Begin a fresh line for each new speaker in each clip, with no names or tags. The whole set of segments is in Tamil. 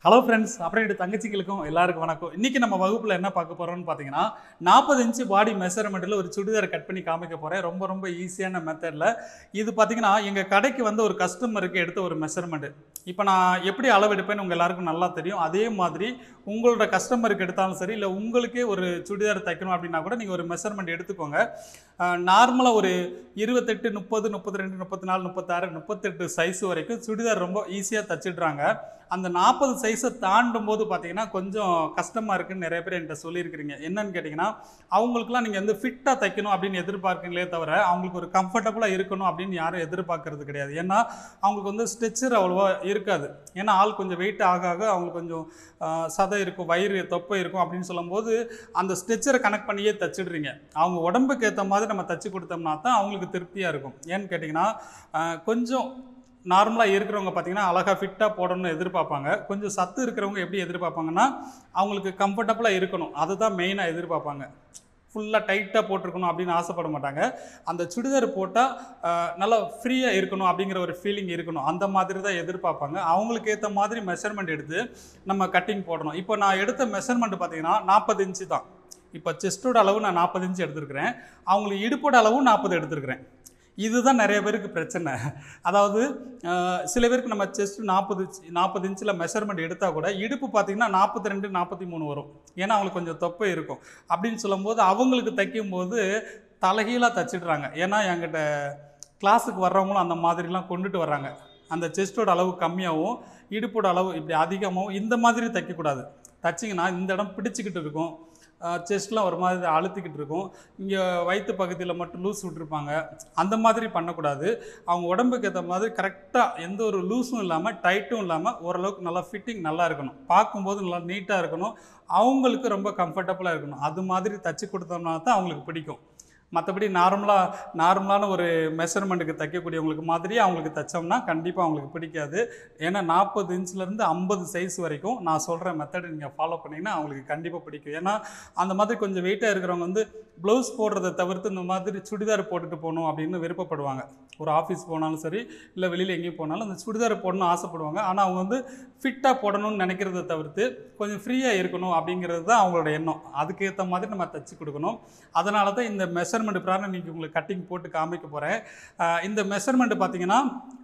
ஹலோ ஃப்ரெண்ட்ஸ் அப்புறம் தங்கச்சிகளுக்கும் எல்லாருக்கும் வணக்கம் இன்னைக்கு நம்ம வகுப்பில் என்ன பார்க்க போறோம்னு பார்த்தீங்கன்னா நாற்பது இன்ச்சு பாடி மெஷர்மெண்ட்டில் ஒரு சுடிதார் கட் பண்ணி காமிக்க போகிறேன் ரொம்ப ரொம்ப ஈஸியான மெத்தடில் இது பார்த்தீங்கன்னா எங்கள் கடைக்கு வந்து ஒரு கஸ்டமருக்கு எடுத்த ஒரு மெஷர்மெண்ட் இப்போ நான் எப்படி அளவெடுப்பேன்னு உங்கள் எல்லாருக்கும் நல்லா தெரியும் அதே மாதிரி உங்களோட கஸ்டமருக்கு எடுத்தாலும் சரி இல்லை உங்களுக்கே ஒரு சுடிதார் தைக்கணும் அப்படின்னா கூட நீங்கள் ஒரு மெஷர்மெண்ட் எடுத்துக்கோங்க நார்மலாக ஒரு இருபத்தெட்டு முப்பது முப்பத்தி ரெண்டு முப்பத்தி நாலு முப்பத்தாறு முப்பத்தெட்டு சைஸ் வரைக்கும் சுடிதார் ரொம்ப ஈஸியாக தச்சிடுறாங்க அந்த நாற்பது சைஸை தாண்டும் போது பார்த்தீங்கன்னா கொஞ்சம் கஷ்டமாக இருக்குன்னு நிறைய பேர் என்கிட்ட சொல்லியிருக்கிறீங்க என்னன்னு கேட்டிங்கன்னா அவங்களுக்குலாம் நீங்கள் வந்து ஃபிட்டாக தைக்கணும் அப்படின்னு எதிர்பார்க்கீங்களே தவிர அவங்களுக்கு ஒரு கம்ஃபர்டபுளாக இருக்கணும் அப்படின்னு யாரும் எதிர்பார்க்கறது கிடையாது ஏன்னா அவங்களுக்கு வந்து ஸ்ட்ரெச்சர் அவ்வளோவா இருக்காது ஏன்னா ஆள் கொஞ்சம் வெயிட் ஆக ஆக அவங்களுக்கு கொஞ்சம் ஆஹ், சதை இருக்கும் வயிறு தொப்பை இருக்கும் அப்படின்னு சொல்லும்போது அந்த ஸ்ட்ரெச்சரை கனெக்ட் பண்ணியே தச்சிடுறீங்க அவங்க உடம்புக்கு ஏற்ற மாதிரி நம்ம தச்சு கொடுத்தோம்னா தான் அவங்களுக்கு திருப்தியாக இருக்கும் ஏன்னு கேட்டிங்கன்னா ஆஹ், கொஞ்சம் நார்மலாக இருக்கிறவங்க பார்த்தீங்கன்னா அழகாக ஃபிட்டாக போடணும்னு எதிர்பார்ப்பாங்க கொஞ்சம் சத்து இருக்கிறவங்க எப்படி எதிர்பார்ப்பாங்கன்னா அவங்களுக்கு கம்ஃபர்டபுளாக இருக்கணும் அதுதான் மெயினாக எதிர்பார்ப்பாங்க ஃபுல்லாக டைட்டாக போட்டிருக்கணும் அப்படின்னு ஆசைப்பட மாட்டாங்க அந்த சுடிதார் போட்டால் நல்லா ஃப்ரீயாக இருக்கணும் அப்படிங்கிற ஒரு ஃபீலிங் இருக்கணும் அந்த மாதிரி தான் எதிர்பார்ப்பாங்க அவங்களுக்கு ஏற்ற மாதிரி மெஷர்மெண்ட் எடுத்து நம்ம கட்டிங் போடணும் இப்போ நான் எடுத்த மெஷர்மெண்ட் பார்த்தீங்கன்னா நாற்பது இன்ச்சு தான் இப்போ செஸ்டோட அளவு நான் நாற்பது இன்ச்சு எடுத்திருக்கிறேன் அவங்களுக்கு இடுப்போட அளவும் நாற்பது எடுத்திருக்கிறேன் இதுதான் நிறைய பேருக்கு பிரச்சனை அதாவது அஹ், சில பேருக்கு நம்ம செஸ்ட் நாற்பது நாற்பது இன்ச்சில் மெஷர்மெண்ட் எடுத்தால் கூட இடுப்பு பார்த்தீங்கன்னா நாற்பத்தி ரெண்டு நாற்பத்தி மூணு வரும் ஏன்னா அவங்களுக்கு கொஞ்சம் தொப்பை இருக்கும் அப்படின்னு சொல்லும்போது அவங்களுக்கு தைக்கும்போது தலைகீழாக தச்சிடுறாங்க ஏன்னா என்கிட்ட கிளாஸுக்கு வர்றவங்களும் அந்த மாதிரிலாம் கொண்டுட்டு வர்றாங்க அந்த செஸ்டோட அளவு கம்மியாகவும் இடுப்போட அளவு இப்படி அதிகமாகவும் இந்த மாதிரி தைக்கக்கூடாது தச்சிங்கன்னா இந்த இடம் பிடிச்சிக்கிட்டு இருக்கும் செஸ்ட்லாம் ஒரு மாதிரி அழுத்திக்கிட்டு இருக்கும் இங்கே வயிற்று பகுதியில் மட்டும் லூஸ் விட்டுருப்பாங்க அந்த மாதிரி பண்ணக்கூடாது அவங்க உடம்புக்கு ஏற்ற மாதிரி கரெக்டாக எந்த ஒரு லூஸும் இல்லாமல் டைட்டும் இல்லாமல் ஓரளவுக்கு நல்லா ஃபிட்டிங் நல்லா இருக்கணும் பார்க்கும்போது நல்லா நீட்டாக இருக்கணும் அவங்களுக்கு ரொம்ப கம்ஃபர்டபுளாக இருக்கணும் அது மாதிரி தச்சு கொடுத்தோம்னா தான் அவங்களுக்கு பிடிக்கும் மற்றபடி நார்மலாக நார்மலான ஒரு மெஷர்மெண்ட்டுக்கு தைக்கக்கூடியவங்களுக்கு மாதிரி அவங்களுக்கு தைச்சோம்னா கண்டிப்பாக அவங்களுக்கு பிடிக்காது ஏன்னா நாற்பது இன்ச்லேருந்து ஐம்பது சைஸ் வரைக்கும் நான் சொல்கிற மெத்தட் நீங்கள் ஃபாலோ பண்ணிங்கன்னா அவங்களுக்கு கண்டிப்பாக பிடிக்கும் ஏன்னா அந்த மாதிரி கொஞ்சம் வெயிட்டாக இருக்கிறவங்க வந்து ப்ளவுஸ் போடுறதை தவிர்த்து இந்த மாதிரி சுடிதார் போட்டுட்டு போகணும் அப்படின்னு விருப்பப்படுவாங்க ஒரு ஆஃபீஸ் போனாலும் சரி இல்லை வெளியில் எங்கேயும் போனாலும் அந்த சுடிதார் போடணும்னு ஆசைப்படுவாங்க ஆனால் அவங்க வந்து ஃபிட்டாக போடணும்னு நினைக்கிறத தவிர்த்து கொஞ்சம் ஃப்ரீயாக இருக்கணும் அப்படிங்கிறது தான் அவங்களோட எண்ணம் அதுக்கேற்ற மாதிரி நம்ம தச்சு கொடுக்கணும் அதனால தான் இந்த மெஷர்மெண்ட் பிராரம் நீங்கள் உங்களுக்கு கட்டிங் போட்டு காமிக்க போகிறேன் இந்த மெஷர்மெண்ட் பார்த்தீங்கன்னா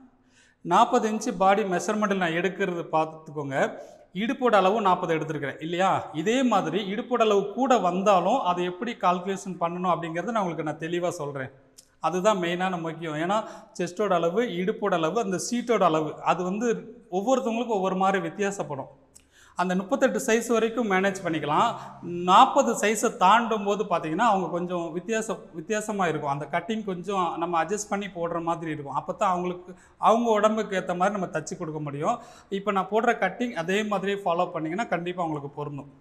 நாற்பது இன்ச்சு பாடி மெஷர்மெண்ட்டில் நான் எடுக்கிறது பார்த்துக்கோங்க இடுப்போட அளவு நாற்பது எடுத்திருக்கிறேன் இல்லையா இதே மாதிரி இடுப்போட அளவு கூட வந்தாலும் அதை எப்படி கால்குலேஷன் பண்ணணும் அப்படிங்கிறத நான் உங்களுக்கு நான் தெளிவாக சொல்கிறேன் அதுதான் மெயினான முக்கியம் ஏன்னா செஸ்டோட அளவு இடுப்போட அளவு அந்த சீட்டோட அளவு அது வந்து ஒவ்வொருத்தவங்களுக்கும் ஒவ்வொரு மாதிரி வித்தியாசப்படும் அந்த முப்பத்தெட்டு சைஸ் வரைக்கும் மேனேஜ் பண்ணிக்கலாம் நாற்பது சைஸை தாண்டும் போது பார்த்தீங்கன்னா அவங்க கொஞ்சம் வித்தியாச வித்தியாசமாக இருக்கும் அந்த கட்டிங் கொஞ்சம் நம்ம அட்ஜஸ்ட் பண்ணி போடுற மாதிரி இருக்கும் அப்போ தான் அவங்களுக்கு அவங்க உடம்புக்கு ஏற்ற மாதிரி நம்ம தச்சு கொடுக்க முடியும் இப்போ நான் போடுற கட்டிங் அதே மாதிரியே ஃபாலோ பண்ணிங்கன்னா கண்டிப்பாக அவங்களுக்கு பொருந்தும்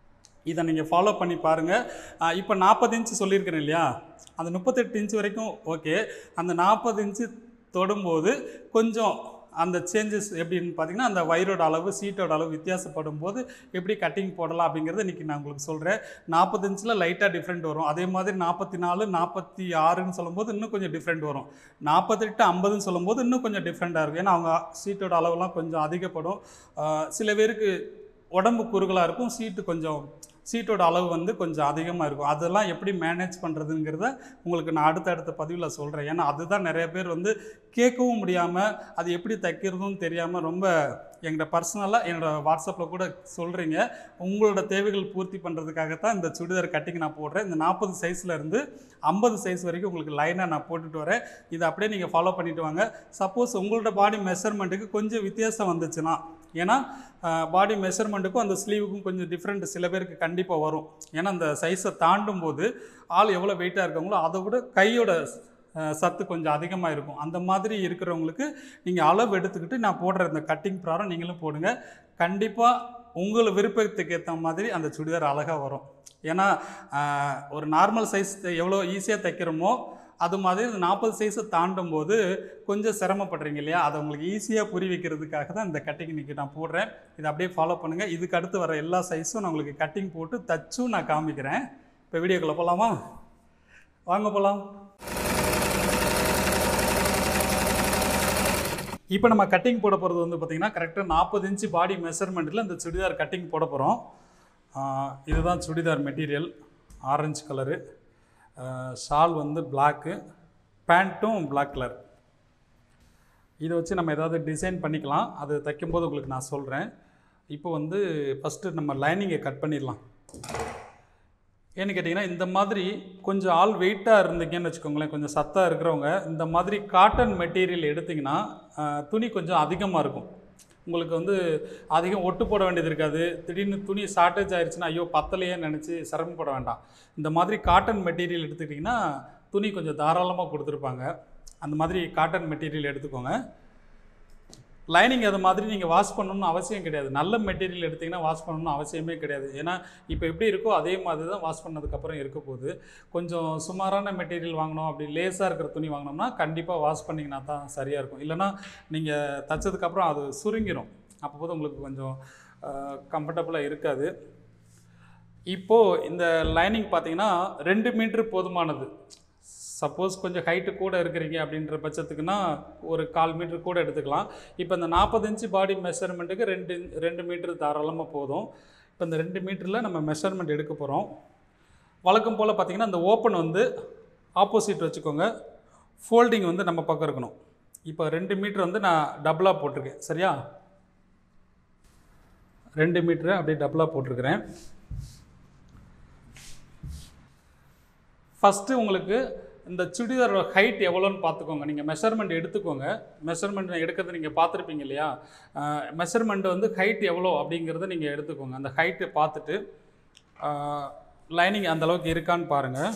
இதை நீங்கள் ஃபாலோ பண்ணி பாருங்கள் இப்போ நாற்பது இன்ச்சு சொல்லியிருக்கிறேன் இல்லையா அந்த முப்பத்தெட்டு இன்ச்சு வரைக்கும் ஓகே அந்த நாற்பது இன்ச்சு தொடும்போது கொஞ்சம் அந்த சேஞ்சஸ் எப்படின்னு பார்த்தீங்கன்னா அந்த வயிறோட அளவு சீட்டோட அளவு வித்தியாசப்படும் போது எப்படி கட்டிங் போடலாம் அப்படிங்கிறத இன்றைக்கி நான் உங்களுக்கு சொல்கிறேன் நாற்பது இன்ச்சில் லைட்டாக டிஃப்ரெண்ட் வரும் அதே மாதிரி நாற்பத்தி நாலு நாற்பத்தி ஆறுன்னு சொல்லும்போது இன்னும் கொஞ்சம் டிஃப்ரெண்ட் வரும் நாற்பத்தெட்டு ஐம்பதுன்னு சொல்லும்போது இன்னும் கொஞ்சம் டிஃப்ரெண்ட்டாக இருக்கும் ஏன்னா அவங்க சீட்டோட அளவுலாம் கொஞ்சம் அதிகப்படும் ஆஹ் சில பேருக்கு உடம்பு குறுகலாக இருக்கும் சீட்டு கொஞ்சம் சீட்டோட அளவு வந்து கொஞ்சம் அதிகமாக இருக்கும் அதெல்லாம் எப்படி மேனேஜ் பண்ணுறதுங்கிறத உங்களுக்கு நான் அடுத்த அடுத்த பதிவில் சொல்கிறேன் ஏன்னா அதுதான் நிறைய பேர் வந்து கேட்கவும் முடியாமல் அது எப்படி தைக்கிறதும் தெரியாமல் ரொம்ப எங்கிட்ட பர்சனலாக என்னோடய வாட்ஸ்அப்பில் கூட சொல்கிறீங்க உங்களோட தேவைகள் பூர்த்தி பண்ணுறதுக்காகத்தான் இந்த சுடிதார் கட்டிங் நான் போடுறேன் இந்த நாற்பது சைஸில் இருந்து ஐம்பது சைஸ் வரைக்கும் உங்களுக்கு லைனாக நான் போட்டுட்டு வரேன் இதை அப்படியே நீங்கள் ஃபாலோ பண்ணிட்டு வாங்க சப்போஸ் உங்களோட பாடி மெஷர்மெண்ட்டுக்கு கொஞ்சம் வித்தியாசம் வந்துச்சுன்னா ஏன்னா பாடி மெஷர்மெண்ட்டுக்கும் அந்த ஸ்லீவுக்கும் கொஞ்சம் டிஃப்ரெண்ட் சில பேருக்கு கண்டிப்பாக வரும் ஏன்னா அந்த சைஸை தாண்டும் போது ஆள் எவ்வளோ வெயிட்டாக இருக்காங்களோ அதை விட கையோட அஹ், சத்து கொஞ்சம் அதிகமாக இருக்கும் அந்த மாதிரி இருக்கிறவங்களுக்கு நீங்கள் அளவு எடுத்துக்கிட்டு நான் போடுற இந்த கட்டிங் ப்ராரம் நீங்களும் போடுங்க கண்டிப்பாக உங்கள் விருப்பத்துக்கு ஏற்ற மாதிரி அந்த சுடிதார் அழகாக வரும் ஏன்னா அஹ், ஒரு நார்மல் சைஸ் எவ்வளோ ஈஸியாக தைக்கிறோமோ அது மாதிரி இந்த நாற்பது சைஸை தாண்டும் போது கொஞ்சம் சிரமப்படுறீங்க இல்லையா அதை உங்களுக்கு ஈஸியாக புரி வைக்கிறதுக்காக தான் இந்த கட்டிங் இன்றைக்கி நான் போடுறேன் இதை அப்படியே ஃபாலோ பண்ணுங்கள் இதுக்கு அடுத்து வர எல்லா சைஸும் நான் உங்களுக்கு கட்டிங் போட்டு தச்சும் நான் காமிக்கிறேன் இப்போ வீடியோக்குள்ளே போகலாமா வாங்க போகலாம் இப்போ நம்ம கட்டிங் போட போகிறது வந்து பார்த்திங்கன்னா கரெக்டாக நாற்பது இன்ச்சு பாடி மெஷர்மெண்ட்டில் இந்த சுடிதார் கட்டிங் போட போகிறோம் இதுதான் churidar material orange colour shawl வந்து பிளாக்கு பேண்ட்டும் பிளாக் கலர் இதை வச்சு நம்ம ஏதாவது டிசைன் பண்ணிக்கலாம் அது தைக்கும்போது உங்களுக்கு நான் சொல்கிறேன் இப்போ வந்து ஃபஸ்ட்டு நம்ம லைனிங்கை கட் பண்ணிடலாம் ஏன்னு கேட்டிங்கன்னா இந்த மாதிரி கொஞ்சம் ஆள் வெயிட்டாக இருந்தீங்கன்னு வச்சுக்கோங்களேன் கொஞ்சம் சத்தாக இருக்கிறவங்க இந்த மாதிரி காட்டன் மெட்டீரியல் எடுத்திங்கன்னா ஆஹ், துணி கொஞ்சம் அதிகமாக இருக்கும் உங்களுக்கு வந்து அதிகம் ஒட்டு போட வேண்டியது இருக்காது திடீர்னு துணி ஷார்ட்டேஜ் ஆயிடுச்சுன்னா ஐயோ பத்தலையே நினச்சி சிரமப்பட வேண்டாம் இந்த மாதிரி காட்டன் மெட்டீரியல் எடுத்துக்கிட்டிங்கன்னா துணி கொஞ்சம் தாராளமாக கொடுத்துருப்பாங்க அந்த மாதிரி காட்டன் மெட்டீரியல் எடுத்துக்கோங்க லைனிங் அது மாதிரி நீங்கள் வாஷ் பண்ணணும்னு அவசியம் கிடையாது நல்ல மெட்டீரியல் எடுத்திங்கன்னா வாஷ் பண்ணணும்னு அவசியமே கிடையாது ஏன்னா இப்போ எப்படி இருக்கோ அதே மாதிரி தான் வாஷ் பண்ணதுக்கப்புறம் இருக்க போகுது கொஞ்சம் சுமாரான மெட்டீரியல் வாங்கணும் அப்படி லேஸாக இருக்கிற துணி வாங்கினோம்னா கண்டிப்பாக வாஷ் பண்ணிங்கன்னா தான் சரியாக இருக்கும் இல்லைன்னா நீங்கள் தைச்சதுக்கப்புறம் அது சுருங்கிரும் அப்போ போது உங்களுக்கு கொஞ்சம் கம்ஃபர்டபுளாக இருக்காது இப்போது இந்த லைனிங் பார்த்தீங்கன்னா ரெண்டு மீட்ரு போதுமானது சப்போஸ் கொஞ்சம் ஹைட்டு கூட இருக்கிறீங்க அப்படின்ற பட்சத்துக்குன்னா ஒரு கால் மீட்ரு கூட எடுத்துக்கலாம் இப்போ இந்த நாற்பது இன்ச்சு பாடி மெஷர்மெண்ட்டுக்கு ரெண்டு ரெண்டு மீட்ரு தாராளமாக போதும் இப்போ இந்த ரெண்டு மீட்டரில் நம்ம மெஷர்மெண்ட் எடுக்க போகிறோம் வழக்கம் போல் பார்த்தீங்கன்னா இந்த ஓப்பன் வந்து ஆப்போசிட் வச்சுக்கோங்க ஃபோல்டிங் வந்து நம்ம பக்கம் இருக்கணும் இப்போ ரெண்டு மீட்ரு வந்து நான் டபுளாக போட்டிருக்கேன் சரியா ரெண்டு மீட்ரு அப்படியே டபுளாக போட்டிருக்கிறேன் ஃபஸ்ட்டு உங்களுக்கு இந்த சுடிதாரோட ஹைட் எவ்வளோன்னு பார்த்துக்கோங்க நீங்கள் மெஷர்மெண்ட் எடுத்துக்கோங்க மெஷர்மெண்ட் எடுக்கிறது நீங்கள் பார்த்துருப்பீங்க இல்லையா மெஷர்மெண்ட் வந்து ஹைட் எவ்வளோ அப்படிங்கிறத நீங்கள் எடுத்துக்கோங்க அந்த ஹைட்டை பார்த்துட்டு லைனிங் அந்த அளவுக்கு இருக்கான்னு பாருங்கள்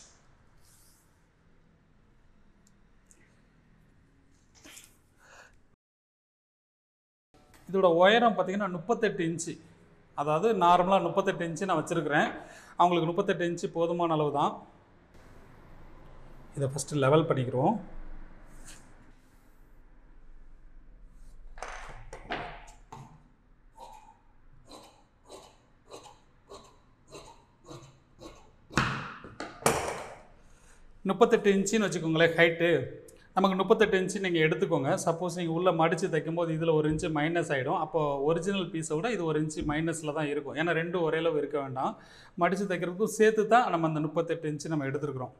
இதோட உயரம் பார்த்தீங்கன்னா முப்பத்தெட்டு இன்ச்சு அதாவது நார்மலாக முப்பத்தெட்டு இன்ச்சு நான் வச்சுருக்கிறேன் அவங்களுக்கு முப்பத்தெட்டு இன்ச்சு போதுமான அளவு தான் இதை ஃபஸ்ட்டு லெவல் பண்ணிக்கிறோம் முப்பத்தெட்டு இன்ச்சுன்னு வச்சுக்கோங்களேன் ஹைட்டு நமக்கு முப்பத்தெட்டு இன்ச்சு நீங்கள் எடுத்துக்கோங்க சப்போஸ் நீங்கள் உள்ளே மடித்து தைக்கும்போது இதில் ஒரு இன்ச்சு மைனஸ் ஆகிடும் அப்போ ஒரிஜினல் பீஸை விட இது ஒரு இன்ச்சு மைனஸில் தான் இருக்கும் ஏன்னா ரெண்டும் ஒரே அளவு இருக்க வேண்டாம் மடித்து தைக்கிறதுக்கும் சேர்த்து தான் நம்ம அந்த முப்பத்தெட்டு இன்ச்சு நம்ம எடுத்துருக்குறோம்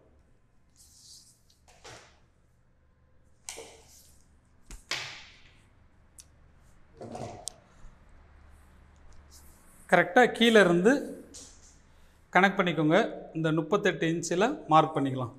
கரெக்டாக கீழே இருந்து கனெக்ட் பண்ணிக்கோங்க இந்த முப்பத்தெட்டு இன்ச்சில் மார்க் பண்ணிக்கலாம்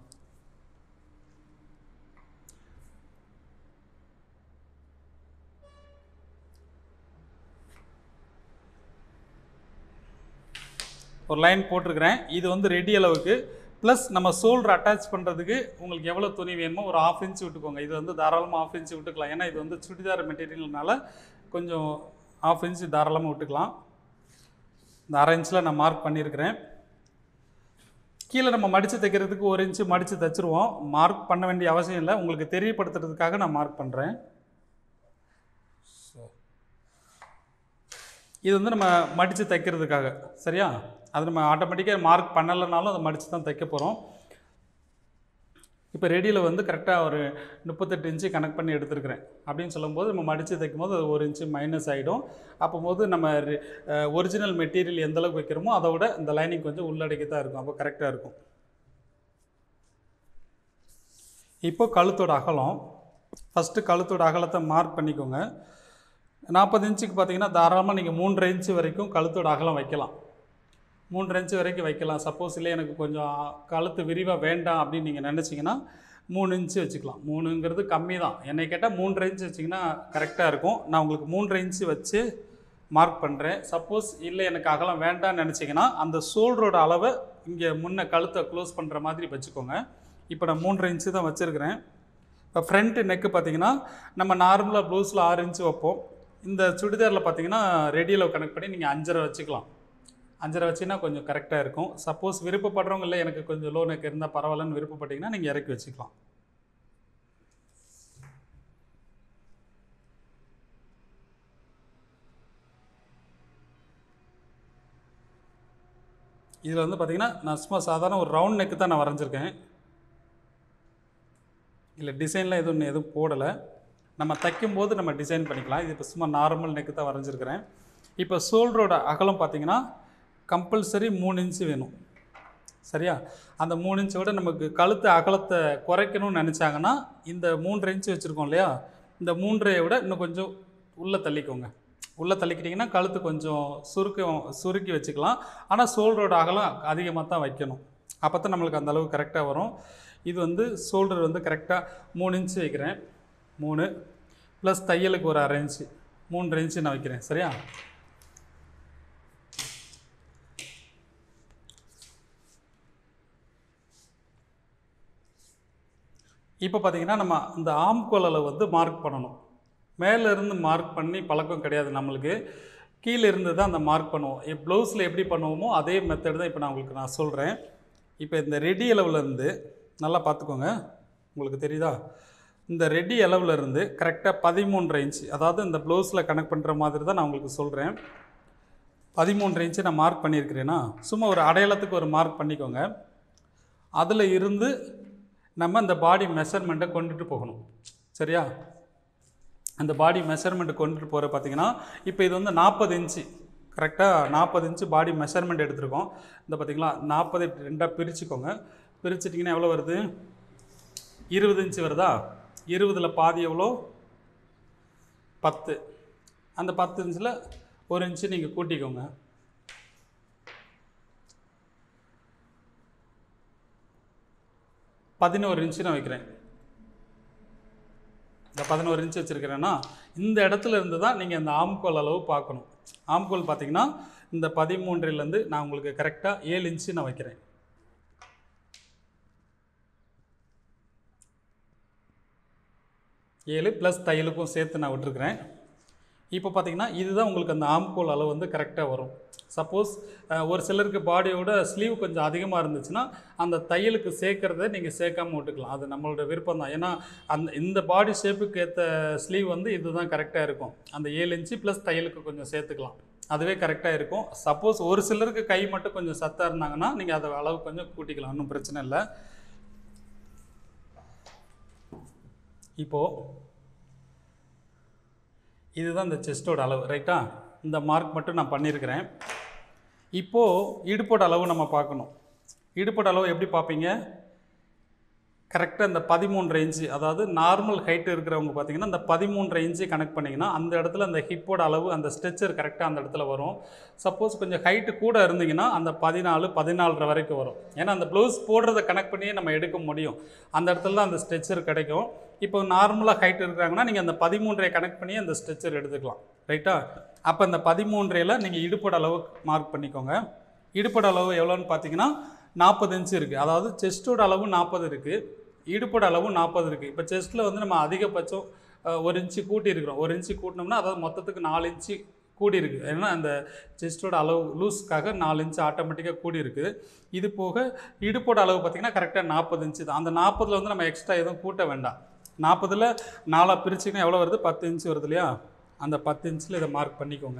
ஒரு லைன் போட்டிருக்கிறேன் இது வந்து ரெடி அளவுக்கு ப்ளஸ் நம்ம ஷோல்டர் அட்டாச் பண்ணுறதுக்கு உங்களுக்கு எவ்வளோ துணி வேணுமோ ஒரு ஆஃப் இன்ச் விட்டுக்கோங்க இது வந்து தாராளமாக ஆஃப் இன்ச் விட்டுக்கலாம் ஏன்னா இது வந்து சுடிதார் மெட்டீரியல்னால கொஞ்சம் ஆஃப் இன்ச் தாராளமாக விட்டுக்கலாம் இந்த அரை இன்ச்சில் நான் மார்க் பண்ணியிருக்கிறேன் கீழே நம்ம மடித்து தைக்கிறதுக்கு ஒரு இன்ச்சு மடித்து தைச்சிருவோம் மார்க் பண்ண வேண்டிய அவசியம் இல்லை உங்களுக்கு தெரியப்படுத்துறதுக்காக நான் மார்க் பண்ணுறேன் இது வந்து நம்ம மடித்து தைக்கிறதுக்காக சரியா அது நம்ம ஆட்டோமேட்டிக்காக மார்க் பண்ணலைனாலும் அதை மடித்து தான் தைக்க போகிறோம் இப்போ ரெடியில் வந்து கரெக்டாக ஒரு முப்பத்தெட்டு இன்ச்சு கனெக்ட் பண்ணி எடுத்துருக்கிறேன் அப்படின்னு சொல்லும்போது நம்ம மடித்து தைக்கும் போது அது ஒரு இன்ச்சு மைனஸ் ஆகிடும் அப்போது நம்ம ஒரிஜினல் மெட்டீரியல் எந்த அளவுக்கு வைக்கிறோமோ அதை விட இந்த லைனிங் கொஞ்சம் உள்ளடக்கி தான் இருக்கும் அப்போ கரெக்டாக இருக்கும் இப்போ கழுத்தோட அகலம் ஃபஸ்ட்டு கழுத்தோட அகலத்தை மார்க் பண்ணிக்கோங்க நாற்பது இன்ச்சுக்கு பார்த்தீங்கன்னா தாராளமாக நீங்கள் மூன்றரை இன்ச்சு வரைக்கும் கழுத்தோட அகலம் வைக்கலாம் மூன்றரை இன்ச்சு வரைக்கும் வைக்கலாம் சப்போஸ் இல்லை எனக்கு கொஞ்சம் கழுத்து விரிவாக வேண்டாம் அப்படின்னு நீங்கள் நினச்சிங்கன்னா மூணு இன்ச்சு வச்சுக்கலாம் மூணுங்கிறது கம்மி தான் என்னை கேட்டால் மூன்றரை இன்ச்சு வச்சிங்கன்னா கரெக்டாக இருக்கும் நான் உங்களுக்கு மூன்றரை இன்ச்சு வச்சு மார்க் பண்ணுறேன் சப்போஸ் இல்லை எனக்கு அகலம் வேண்டாம்னு நினச்சிங்கன்னா அந்த ஷோல்டரோட அளவை இங்கே முன்ன கழுத்தை க்ளோஸ் பண்ணுற மாதிரி வச்சுக்கோங்க இப்போ நான் மூன்றரை இன்ச்சு தான் வச்சுருக்கிறேன் இப்போ ஃப்ரண்ட் நெக்கு பார்த்தீங்கன்னா நம்ம நார்மலாக ப்ளவுஸில் ஆறு இன்ச்சு வைப்போம் இந்த சுடிதாரில் பார்த்தீங்கன்னா ரெடியில் கனெக்ட் பண்ணி நீங்கள் அஞ்சரை வச்சுக்கலாம் அஞ்சரை வச்சிங்கன்னா கொஞ்சம் கரெக்டாக இருக்கும் சப்போஸ் விருப்பப்படுறவங்க இல்லை எனக்கு கொஞ்சம் லோ நெக் இருந்தால் பரவாயில்லன்னு விருப்பப்பட்டீங்கன்னா நீங்கள் இறக்கி வச்சுக்கலாம் இதில் வந்து பார்த்தீங்கன்னா நான் சும்மா சாதாரண ஒரு ரவுண்ட் நெக்கு தான் நான் வரைஞ்சிருக்கேன் இல்லை டிசைன்லாம் எதுவும் இன்னும் எதுவும் போடலை நம்ம தைக்கும் போது நம்ம டிசைன் பண்ணிக்கலாம் இது இப்போ சும்மா நார்மல் நெக்கு தான் வரைஞ்சிருக்கிறேன் இப்போ ஷோல்டரோட அகலம் பார்த்தீங்கன்னா கம்பல்சரி மூணு இன்ச்சு வேணும் சரியா அந்த மூணு இன்ச்சை விட நமக்கு கழுத்து அகலத்தை குறைக்கணும்னு நினச்சாங்கன்னா இந்த மூன்றரை இன்ச்சு வச்சுருக்கோம் இல்லையா இந்த மூன்றையை விட இன்னும் கொஞ்சம் உள்ளே தள்ளிக்கோங்க உள்ளே தள்ளிக்கிட்டிங்கன்னா கழுத்து கொஞ்சம் சுருக்க சுருக்கி வச்சுக்கலாம் ஆனால் ஷோல்டரோட அகலம் அதிகமாக தான் வைக்கணும் அப்போ தான் நம்மளுக்கு அந்த அளவு கரெக்டாக வரும் இது வந்து ஷோல்டர் வந்து கரெக்டாக மூணு இன்ச்சு வைக்கிறேன் மூணு ப்ளஸ் தையலுக்கு ஒரு அரை இன்ச்சு மூன்றரை இன்ச்சு நான் வைக்கிறேன் சரியா இப்போ பார்த்தீங்கன்னா நம்ம இந்த ஆம்கோல் அளவு வந்து மார்க் பண்ணணும் மேலே இருந்து மார்க் பண்ணி பழக்கம் கிடையாது நம்மளுக்கு கீழே இருந்து தான் அந்த மார்க் பண்ணுவோம் ப்ளவுஸில் எப்படி பண்ணுவோமோ அதே மெத்தட் தான் இப்போ நான் உங்களுக்கு நான் சொல்கிறேன் இப்போ இந்த ரெடி அளவுல இருந்து நல்லா பார்த்துக்கோங்க உங்களுக்கு தெரியுதா இந்த ரெடி அளவுல இருந்து கரெக்டாக பதிமூன்றரை இன்ச்சு அதாவது இந்த ப்ளவுஸில் கனெக்ட் பண்ணுற மாதிரி தான் நான் உங்களுக்கு சொல்கிறேன் பதிமூன்றரை இன்ச்சு நான் மார்க் பண்ணியிருக்கிறேன்னா சும்மா ஒரு அடையாளத்துக்கு ஒரு மார்க் பண்ணிக்கோங்க அதில் இருந்து நம்ம இந்த பாடி மெஷர்மெண்ட்டை கொண்டுட்டு போகணும் சரியா அந்த பாடி மெஷர்மெண்ட்டு கொண்டுட்டு போகிற பார்த்தீங்கன்னா இப்போ இது வந்து நாற்பது இன்ச்சு கரெக்டாக நாற்பது இன்ச்சு பாடி மெஷர்மெண்ட் எடுத்திருக்கோம் இந்த பார்த்தீங்களா நாற்பது ரெண்டாக பிரிச்சுக்கோங்க பிரிச்சிட்டிங்கன்னா எவ்வளோ வருது இருபது இன்ச்சு வருதா இருபதில் பாதி எவ்வளோ பத்து அந்த பத்து இன்ச்சில் ஒரு இன்ச்சு நீங்கள் கூட்டிக்கோங்க பதினோரு இன்ச்சு நான் வைக்கிறேன் இந்த பதினோரு இன்ச்சு வச்சுருக்கிறேன்னா இந்த இடத்துல இருந்து தான் நீங்கள் இந்த ஆம்கோல் அளவு பார்க்கணும் ஆம்கோல் பார்த்தீங்கன்னா இந்த பதிமூன்றிலேருந்து நான் உங்களுக்கு கரெக்டாக ஏழு இன்ச்சு நான் வைக்கிறேன் ஏழு ப்ளஸ் தையலுக்கும் சேர்த்து நான் விட்டுருக்குறேன் இப்போ பார்த்தீங்கன்னா இதுதான் உங்களுக்கு அந்த ஆம்கோல் அளவு வந்து கரெக்டாக வரும் சப்போஸ் ஒரு சிலருக்கு பாடியோட ஸ்லீவ் கொஞ்சம் அதிகமாக இருந்துச்சுன்னா அந்த தையலுக்கு சேர்க்குறத நீங்கள் சேர்க்காம விட்டுக்கலாம் அது நம்மளோட விருப்பம் தான் ஏன்னா அந்த இந்த பாடி ஷேப்புக்கு ஏற்ற ஸ்லீவ் வந்து இதுதான் கரெக்டாக இருக்கும் அந்த ஏழு இன்ச்சு ப்ளஸ் தையலுக்கு கொஞ்சம் சேர்த்துக்கலாம் அதுவே கரெக்டாக இருக்கும் சப்போஸ் ஒரு சிலருக்கு கை மட்டும் கொஞ்சம் சத்தாக இருந்தாங்கன்னா நீங்கள் அதை அளவு கொஞ்சம் கூட்டிக்கலாம் ஒன்றும் பிரச்சனை இல்லை இப்போது இதுதான் இந்த செஸ்டோட அளவு ரைட்டா இந்த மார்க் மட்டும் நான் பண்ணியிருக்கிறேன் இப்போது இடுப்போட அளவு நம்ம பார்க்கணும் இடுப்போட அளவு எப்படி பார்ப்பீங்க கரெக்டாக இந்த பதிமூன்றரை இன்ச்சு அதாவது நார்மல் ஹைட் இருக்கிறவங்க பார்த்தீங்கன்னா இந்த பதிமூன்றரை இன்ச்சு கனெக்ட் பண்ணிங்கன்னா அந்த இடத்துல அந்த ஹிப்போட அளவு அந்த ஸ்ட்ரெச்சர் கரெக்டாக அந்த இடத்துல வரும் சப்போஸ் கொஞ்சம் ஹைட்டு கூட இருந்தீங்கன்னா அந்த பதினாலு பதினாலரை வரைக்கும் வரும் ஏன்னா அந்த ப்ளவுஸ் போடுறத கனெக்ட் பண்ணியே நம்ம எடுக்க முடியும் அந்த இடத்துல தான் அந்த ஸ்ட்ரெச்சர் கிடைக்கும் இப்போ நார்மலாக ஹைட் இருக்கிறாங்கன்னா நீங்கள் அந்த பதிமூன்றை கனெக்ட் பண்ணி அந்த ஸ்ட்ரெச்சர் எடுத்துக்கலாம் ரைட்டா அப்போ அந்த பதிமூன்றையில் நீங்கள் இடுப்போட அளவு மார்க் பண்ணிக்கோங்க இடுப்போட அளவு எவ்வளோன்னு பார்த்தீங்கன்னா நாற்பது இன்ச்சு இருக்குது அதாவது செஸ்டோட அளவு நாற்பது இருக்குது இடுப்போட அளவு நாற்பது இருக்குது இப்போ செஸ்ட்டில் வந்து நம்ம அதிகபட்சம் அஹ், ஒரு இன்ச்சு கூட்டி இருக்கிறோம் ஒரு இன்ச்சு கூட்டினோம்னா அதாவது மொத்தத்துக்கு நாலு இன்ச்சு கூடி இருக்குது ஏன்னா அந்த செஸ்டோட அளவு லூஸ்க்காக நாலு இன்ச்சு ஆட்டோமேட்டிக்காக கூடி இருக்குது இது போக இடுப்போட அளவு பார்த்திங்கன்னா கரெக்டாக நாற்பது இன்ச்சு தான் அந்த நாற்பதில் வந்து நம்ம எக்ஸ்ட்ரா எதுவும் கூட்ட வேண்டாம் நாற்பதில் நாலாக பிரிச்சிங்கன்னா எவ்வளோ வருது பத்து இன்ச்சு வருது இல்லையா அந்த பத்து இன்ச்சில் இதை மார்க் பண்ணிக்கோங்க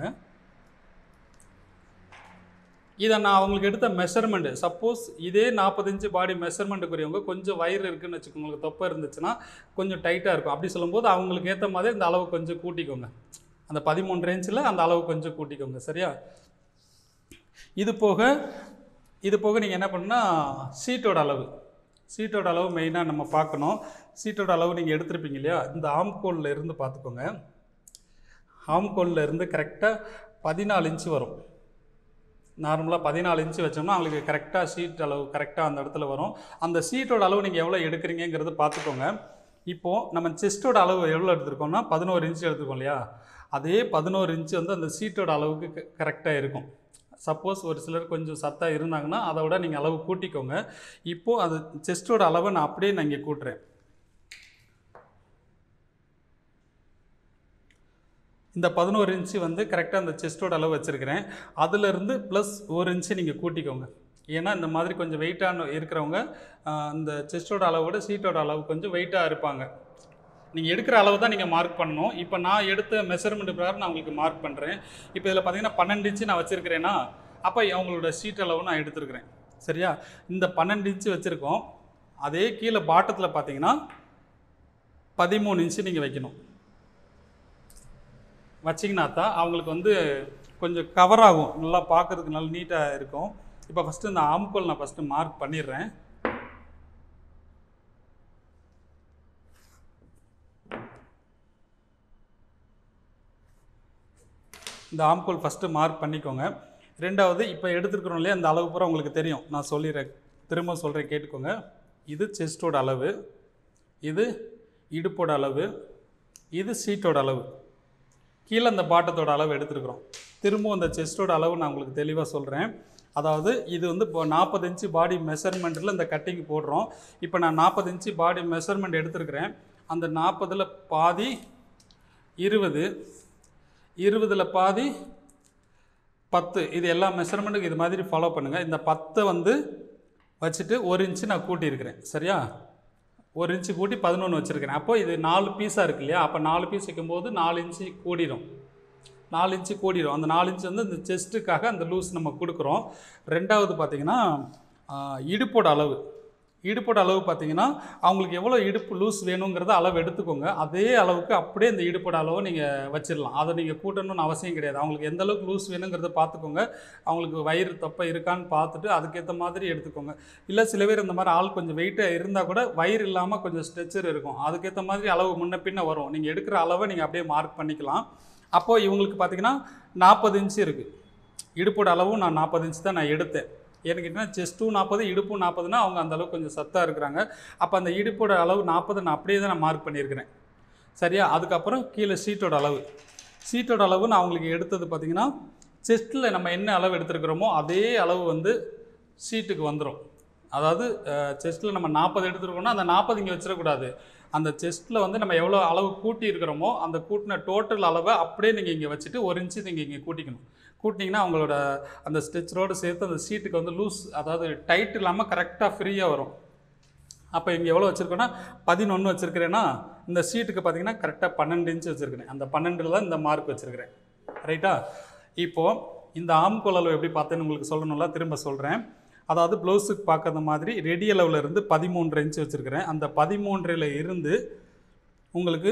இதை நான் அவங்களுக்கு எடுத்த மெஷர்மெண்ட்டு சப்போஸ் இதே நாற்பது இன்ச்சு பாடி மெஷர்மெண்ட்டுக்குரியவங்க கொஞ்சம் வயிறு இருக்குன்னு வச்சுக்கோங்க உங்களுக்கு தொப்பை இருந்துச்சுன்னா கொஞ்சம் டைட்டாக இருக்கும் அப்படி சொல்லும்போது அவங்களுக்கு ஏற்ற மாதிரி இந்த அளவு கொஞ்சம் கூட்டிக்கோங்க அந்த பதிமூன்று இன்ச்சில் அந்த அளவு கொஞ்சம் கூட்டிக்கோங்க சரியா இது போக இது போக நீங்கள் என்ன பண்ணா சீட்டோட அளவு சீட்டோட அளவு மெயினாக நம்ம பார்க்கணும் சீட்டோட அளவு நீங்கள் எடுத்திருப்பீங்க இல்லையா இந்த ஆம்கோலில் இருந்து பார்த்துக்கோங்க ஆம்கோலில் இருந்து கரெக்டாக பதினாலு இன்ச்சு வரும் நார்மலாக பதினாலு இன்ச்சு வச்சோம்னா அவங்களுக்கு கரெக்டாக சீட் அளவு கரெக்டாக அந்த இடத்துல வரும் அந்த சீட்டோட அளவு நீங்கள் எவ்வளோ எடுக்கிறீங்கிறது பார்த்துக்கோங்க இப்போது நம்ம செஸ்ட்டோட அளவு எவ்வளோ எடுத்திருக்கோம்னா பதினோரு இன்ச்சு எடுத்துருக்கோம் இல்லையா அதே பதினோரு இன்ச்சு வந்து அந்த சீட்டோட அளவுக்கு கரெக்டாக இருக்கும் சப்போஸ் ஒரு சிலர் கொஞ்சம் சத்தாக இருந்தாங்கன்னா அதை விட நீங்கள் அளவு கூட்டிக்கோங்க இப்போது அது செஸ்ட்டோட அளவை நான் அப்படியே நான் இங்கே கூட்டுறேன் இந்த பதினோரு இன்ச்சு வந்து கரெக்டாக அந்த செஸ்ட்டோட அளவு வச்சுருக்கிறேன் அதிலிருந்து ப்ளஸ் ஒரு இன்ச்சு நீங்கள் கூட்டிக்கோங்க ஏன்னா இந்த மாதிரி கொஞ்சம் வெயிட்டான இருக்கிறவங்க ஆஹ், இந்த செஸ்ட்டோட அளவோட சீட்டோட அளவு கொஞ்சம் வெயிட்டாக இருப்பாங்க நீங்கள் எடுக்கிற அளவு தான் நீங்கள் மார்க் பண்ணணும் இப்போ நான் எடுத்த மெஷர்மெண்ட் பிரகாரம் நான் உங்களுக்கு மார்க் பண்ணுறேன் இப்போ இதில் பார்த்தீங்கன்னா பன்னெண்டு இன்ச்சு நான் வச்சுருக்கிறேன்னா அப்போ அவங்களோட சீட் அளவு நான் எடுத்துருக்கிறேன் சரியா இந்த பன்னெண்டு இன்ச்சு வச்சுருக்கோம் அதே கீழே பாட்டத்தில் பார்த்தீங்கன்னா பதிமூணு இன்ச்சு நீங்கள் வைக்கணும் வச்சிங்கன்னா தான் அவங்களுக்கு வந்து கொஞ்சம் கவர் ஆகும் நல்லா பார்க்கறதுக்கு நல்லா நீட்டாக இருக்கும் இப்போ ஃபஸ்ட்டு இந்த ஆம்கோல் நான் ஃபஸ்ட்டு மார்க் பண்ணிடுறேன் இந்த ஆம்கோல் ஃபஸ்ட்டு மார்க் பண்ணிக்கோங்க ரெண்டாவது இப்போ எடுத்துருக்குறோம் இல்லையா அந்த அளவு பூரா உங்களுக்கு தெரியும் நான் சொல்லிடுறேன் திரும்ப சொல்கிறேன் கேட்டுக்கோங்க இது செஸ்டோட அளவு இது இடுப்போட அளவு இது சீட்டோட அளவு கீழே அந்த பாட்டத்தோட அளவு எடுத்துருக்குறோம் திரும்பவும் அந்த செஸ்டோட அளவு நான் உங்களுக்கு தெளிவாக சொல்கிறேன் அதாவது இது வந்து இப்போ நாற்பது இன்ச்சு பாடி மெஷர்மெண்ட்டில் இந்த கட்டிங் போடுறோம் இப்போ நான் நாற்பது இன்ச்சு பாடி மெஷர்மெண்ட் எடுத்திருக்கிறேன் அந்த நாற்பதில் பாதி இருபது இருபதில் பாதி பத்து இது எல்லா மெஷர்மெண்ட்டுக்கும் இது மாதிரி ஃபாலோ பண்ணுங்கள் இந்த பத்தை வந்து வச்சுட்டு ஒரு இன்ச்சு நான் கூட்டியிருக்கிறேன் சரியா ஒரு இன்ச்சு கூட்டி பதினொன்று வச்சுருக்கிறேன் அப்போ இது நாலு பீஸாக இருக்கு இல்லையா அப்போ நாலு பீஸ் வைக்கும்போது நாலு இன்ச்சு கூடிடும் நாலு இன்ச்சு கூடிடும் அந்த நாலு இன்ச்சு வந்து இந்த செஸ்ட்டுக்காக அந்த லூஸ் நம்ம கொடுக்குறோம் ரெண்டாவது பார்த்தீங்கன்னா ஆஹ், இடுப்போட அளவு இடுப்போட அளவு பார்த்தீங்கன்னா அவங்களுக்கு எவ்வளோ இடுப்பு லூஸ் வேணுங்கிறத அளவு எடுத்துக்கோங்க அதே அளவுக்கு அப்படியே இந்த இடுப்போட அளவை நீங்கள் வச்சிடலாம் அதை நீங்கள் கூட்டணும்னு அவசியம் கிடையாது அவங்களுக்கு எந்த அளவுக்கு லூஸ் வேணுங்கிறத பார்த்துக்கோங்க அவங்களுக்கு வயிறு தொப்பை இருக்கான்னு பார்த்துட்டு அதுக்கேற்ற மாதிரி எடுத்துக்கோங்க இல்லை சில பேர் இந்த மாதிரி ஆள் கொஞ்சம் வெயிட்டாக இருந்தால் கூட வயிறு இல்லாமல் கொஞ்சம் ஸ்ட்ரெச்சர் இருக்கும் அதுக்கேற்ற மாதிரி அளவு முன்ன பின்ன வரும் நீங்கள் எடுக்கிற அளவை நீங்கள் அப்படியே மார்க் பண்ணிக்கலாம் அப்போது இவங்களுக்கு பார்த்தீங்கன்னா நாற்பது இன்ச்சு இருக்குது இடுப்போட அளவும் நான் நாற்பது இன்ச்சு தான் நான் எடுத்தேன் ஏன்னு கேட்டிங்கன்னா செஸ்ட்டும் நாற்பது இடுப்பும் நாற்பதுனா அவங்க அந்த அளவுக்கு கொஞ்சம் சத்தாக இருக்கிறாங்க அப்போ அந்த இடுப்போட அளவு நாற்பது நான் அப்படியே தான் நான் மார்க் பண்ணியிருக்கிறேன் சரியா அதுக்கப்புறம் கீழே சீட்டோட அளவு சீட்டோட அளவு நான் அவங்களுக்கு எடுத்தது பார்த்தீங்கன்னா செஸ்ட்டில் நம்ம என்ன அளவு எடுத்துருக்கிறோமோ அதே அளவு வந்து சீட்டுக்கு வந்துடும் அதாவது செஸ்ட்டில் நம்ம நாற்பது எடுத்துருக்கோம்னா அந்த நாற்பது இங்கே வச்சிடக்கூடாது அந்த செஸ்ட்டில் வந்து நம்ம எவ்வளோ அளவு கூட்டி இருக்கிறோமோ அந்த கூட்டின டோட்டல் அளவை அப்படியே நீங்கள் இங்கே வச்சுட்டு ஒரு இன்ச்சு நீங்கள் இங்கே கூட்டிக்கணும் கூட்டினீங்கன்னா அவங்களோட அந்த ஸ்ட்ரெச்சரோடு சேர்த்து அந்த சீட்டுக்கு வந்து லூஸ் அதாவது டைட் இல்லாமல் கரெக்டாக ஃப்ரீயாக வரும் அப்போ இங்கே எவ்வளோ வச்சுருக்கோன்னா பதினொன்று வச்சுருக்கிறேன்னா இந்த சீட்டுக்கு பார்த்தீங்கன்னா கரெக்டாக பன்னெண்டு இன்ச்சு வச்சுருக்கிறேன் அந்த பன்னெண்டில் தான் இந்த மார்க் வச்சுருக்கிறேன் ரைட்டா இப்போது இந்த ஆம்கோல் அளவு எப்படி பார்த்தேன்னு உங்களுக்கு சொல்லணும்ல திரும்ப சொல்கிறேன் அதாவது ப்ளவுஸுக்கு பார்க்கறது மாதிரி ரெடி அளவில் இருந்து பதிமூன்று இன்ச்சு வச்சுருக்கிறேன் அந்த பதிமூன்றில் இருந்து உங்களுக்கு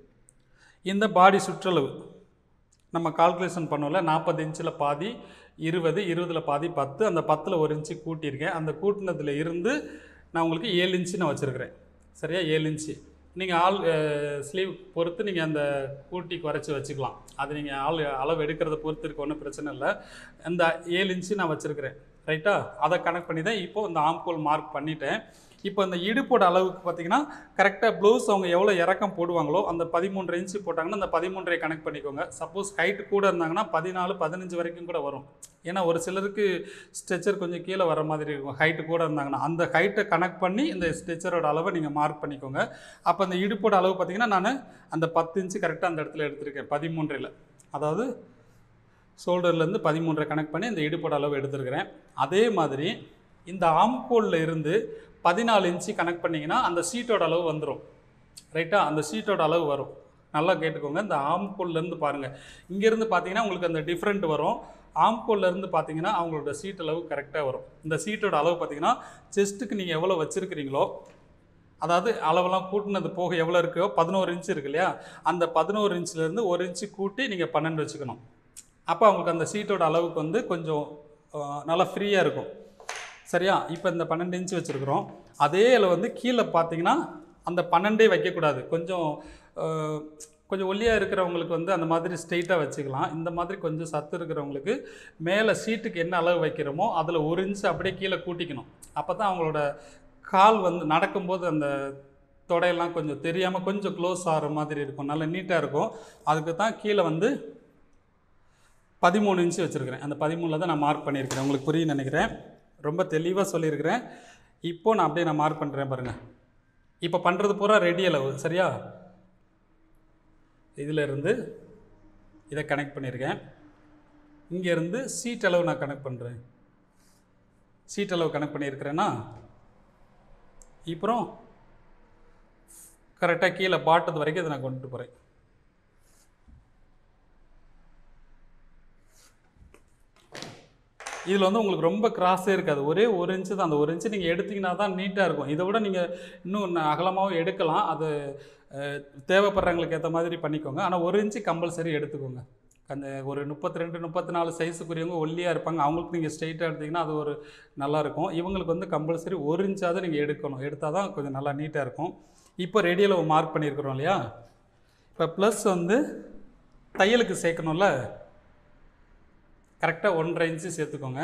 இந்த பாடி சுற்றளவு நம்ம கால்குலேஷன் பண்ணோம்ல நாற்பது இன்ச்சில் பாதி இருபது இருபதில் பாதி பத்து அந்த பத்தில் ஒரு இன்ச்சு கூட்டியிருக்கேன் அந்த கூட்டினதுல இருந்து நான் உங்களுக்கு ஏழு இன்ச்சு நான் வச்சுருக்கிறேன் சரியா ஏழு இன்ச்சு நீங்கள் ஆள் ஸ்லீவ் பொறுத்து நீங்கள் அந்த கூட்டி குறைச்சி வச்சுக்கலாம் அது நீங்கள் ஆள் அளவு எடுக்கிறத பொறுத்து இருக்க ஒன்றும் பிரச்சனை இல்லை இந்த ஏழு இன்ச்சு நான் வச்சுருக்கிறேன் ரைட்டா அதை கனெக்ட் பண்ணி தான் இப்போது இந்த ஆம்கோல் மார்க் பண்ணிட்டேன் இப்போ இந்த இடுப்போட அளவுக்கு பார்த்தீங்கன்னா கரெக்டாக ப்ளவுஸ் அவங்க எவ்வளோ இறக்கம் போடுவாங்களோ அந்த பதிமூன்று இன்ச்சு போட்டாங்கன்னா அந்த பதிமூன்றை கனெக்ட் பண்ணிக்கோங்க சப்போஸ் ஹைட் கூட இருந்தாங்கன்னா பதினாலு பதினஞ்சு வரைக்கும் கூட வரும் ஏன்னா ஒரு சிலருக்கு ஸ்ட்ரெச்சர் கொஞ்சம் கீழே வர மாதிரி இருக்கும் ஹைட்டு கூட இருந்தாங்கன்னா அந்த ஹைட்டை கனெக்ட் பண்ணி இந்த ஸ்ட்ரெச்சரோட அளவை நீங்கள் மார்க் பண்ணிக்கோங்க அப்போ அந்த இடுப்போட அளவு பார்த்தீங்கன்னா நான் அந்த பத்து இன்ச்சு கரெக்டாக அந்த இடத்துல எடுத்திருக்கேன் பதிமூன்றில் அதாவது ஷோல்டர்லேருந்து பதிமூன்றை கனெக்ட் பண்ணி இந்த இடுப்போட அளவு எடுத்திருக்கிறேன் அதே மாதிரி இந்த ஆம்கோலில் இருந்து பதினாலு இன்ச்சு கனெக்ட் பண்ணிங்கன்னா அந்த சீட்டோட அளவு வந்துடும் ரைட்டா அந்த சீட்டோட அளவு வரும் நல்லா கேட்டுக்கோங்க இந்த ஆம்கோல்லேருந்து பாருங்கள் இங்கேருந்து பார்த்தீங்கன்னா உங்களுக்கு அந்த டிஃப்ரெண்ட் வரும் ஆம்கோல்லேருந்து பார்த்தீங்கன்னா அவங்களோட சீட் அளவு கரெக்டாக வரும் இந்த சீட்டோட அளவு பார்த்தீங்கன்னா செஸ்ட்டுக்கு நீங்கள் எவ்வளோ வச்சுருக்கிறீங்களோ அதாவது அளவெல்லாம் கூட்டினது போக எவ்வளோ இருக்கோ பதினோரு இன்ச்சு இருக்கு இல்லையா அந்த பதினோரு இன்ச்சிலேருந்து ஒரு இன்ச்சு கூட்டி நீங்கள் பன்னெண்டு வச்சுக்கணும் அப்போ அவங்களுக்கு அந்த சீட்டோட அளவுக்கு வந்து கொஞ்சம் அஹ், நல்லா ஃப்ரீயாக இருக்கும் சரியா இப்போ இந்த பன்னெண்டு இன்ச்சு வச்சுருக்குறோம் அதே அளவு வந்து கீழே பார்த்தீங்கன்னா அந்த பன்னெண்டே வைக்கக்கூடாது கொஞ்சம் அஹ், கொஞ்சம் ஒல்லியாக இருக்கிறவங்களுக்கு வந்து அந்த மாதிரி ஸ்ட்ரெயிட்டாக வச்சுக்கலாம் இந்த மாதிரி கொஞ்சம் சத்து இருக்கிறவங்களுக்கு மேலே சீட்டுக்கு என்ன அளவு வைக்கிறோமோ அதில் ஒரு இன்ச்சு அப்படியே கீழே கூட்டிக்கணும் அப்போ தான் அவங்களோட கால் வந்து நடக்கும்போது அந்த தொடையெல்லாம் கொஞ்சம் தெரியாமல் கொஞ்சம் க்ளோஸ் ஆகிற மாதிரி இருக்கும் நல்லா நீட்டாக இருக்கும் அதுக்கு தான் கீழே வந்து பதிமூணு இன்ச்சு வச்சுருக்கிறேன் அந்த பதிமூணில் தான் நான் மார்க் பண்ணியிருக்கிறேன் உங்களுக்கு புரியும்னு நினைக்கிறேன் ரொம்ப தெளிவாக சொல்லியிருக்கிறேன் இப்போ நான் அப்படியே நான் மார்க் பண்ணுறேன் பாருங்கள் இப்போ பண்ணுறது பூரா ரெடி அளவு சரியா இதில் இருந்து இதை கனெக்ட் பண்ணியிருக்கேன் இங்கேருந்து சீட் அளவு நான் கனெக்ட் பண்ணுறேன் சீட் அளவு கனெக்ட் பண்ணியிருக்கிறேன்னா அப்புறம் கரெக்டாக கீழே பாட்டது வரைக்கும் இதை நான் கொண்டுட்டு போகிறேன் இதில் வந்து உங்களுக்கு ரொம்ப கிராஸே இருக்காது ஒரே ஒரு இன்ச்சு தான் அந்த ஒரு இன்ச்சு நீங்கள் எடுத்தீங்கன்னா தான் நீட்டாக இருக்கும் இதை விட நீங்கள் இன்னும் அகலமாகவும் எடுக்கலாம் அது அஹ், தேவைப்படுறவங்களுக்கு ஏற்ற மாதிரி பண்ணிக்கோங்க ஆனால் ஒரு இன்ச்சு கம்பல்சரி எடுத்துக்கோங்க அந்த ஒரு முப்பத்தி ரெண்டு முப்பத்தி நாலு சைஸுக்குரியவங்க ஒல்லியாக இருப்பாங்க அவங்களுக்கு நீங்கள் ஸ்ட்ரைட்டாக எடுத்தீங்கன்னா அது ஒரு நல்லாயிருக்கும் இவங்களுக்கு வந்து கம்பல்சரி ஒரு இன்ச்சாவது நீங்கள் எடுக்கணும் எடுத்தால் தான் கொஞ்சம் நல்லா நீட்டாக இருக்கும் இப்போ ரேடியோவில் மார்க் பண்ணியிருக்கிறோம் இல்லையா இப்போ ப்ளஸ் வந்து தையலுக்கு சேர்க்கணும்ல கரெக்டாக ஒன்றரை இன்ச்சு சேர்த்துக்கோங்க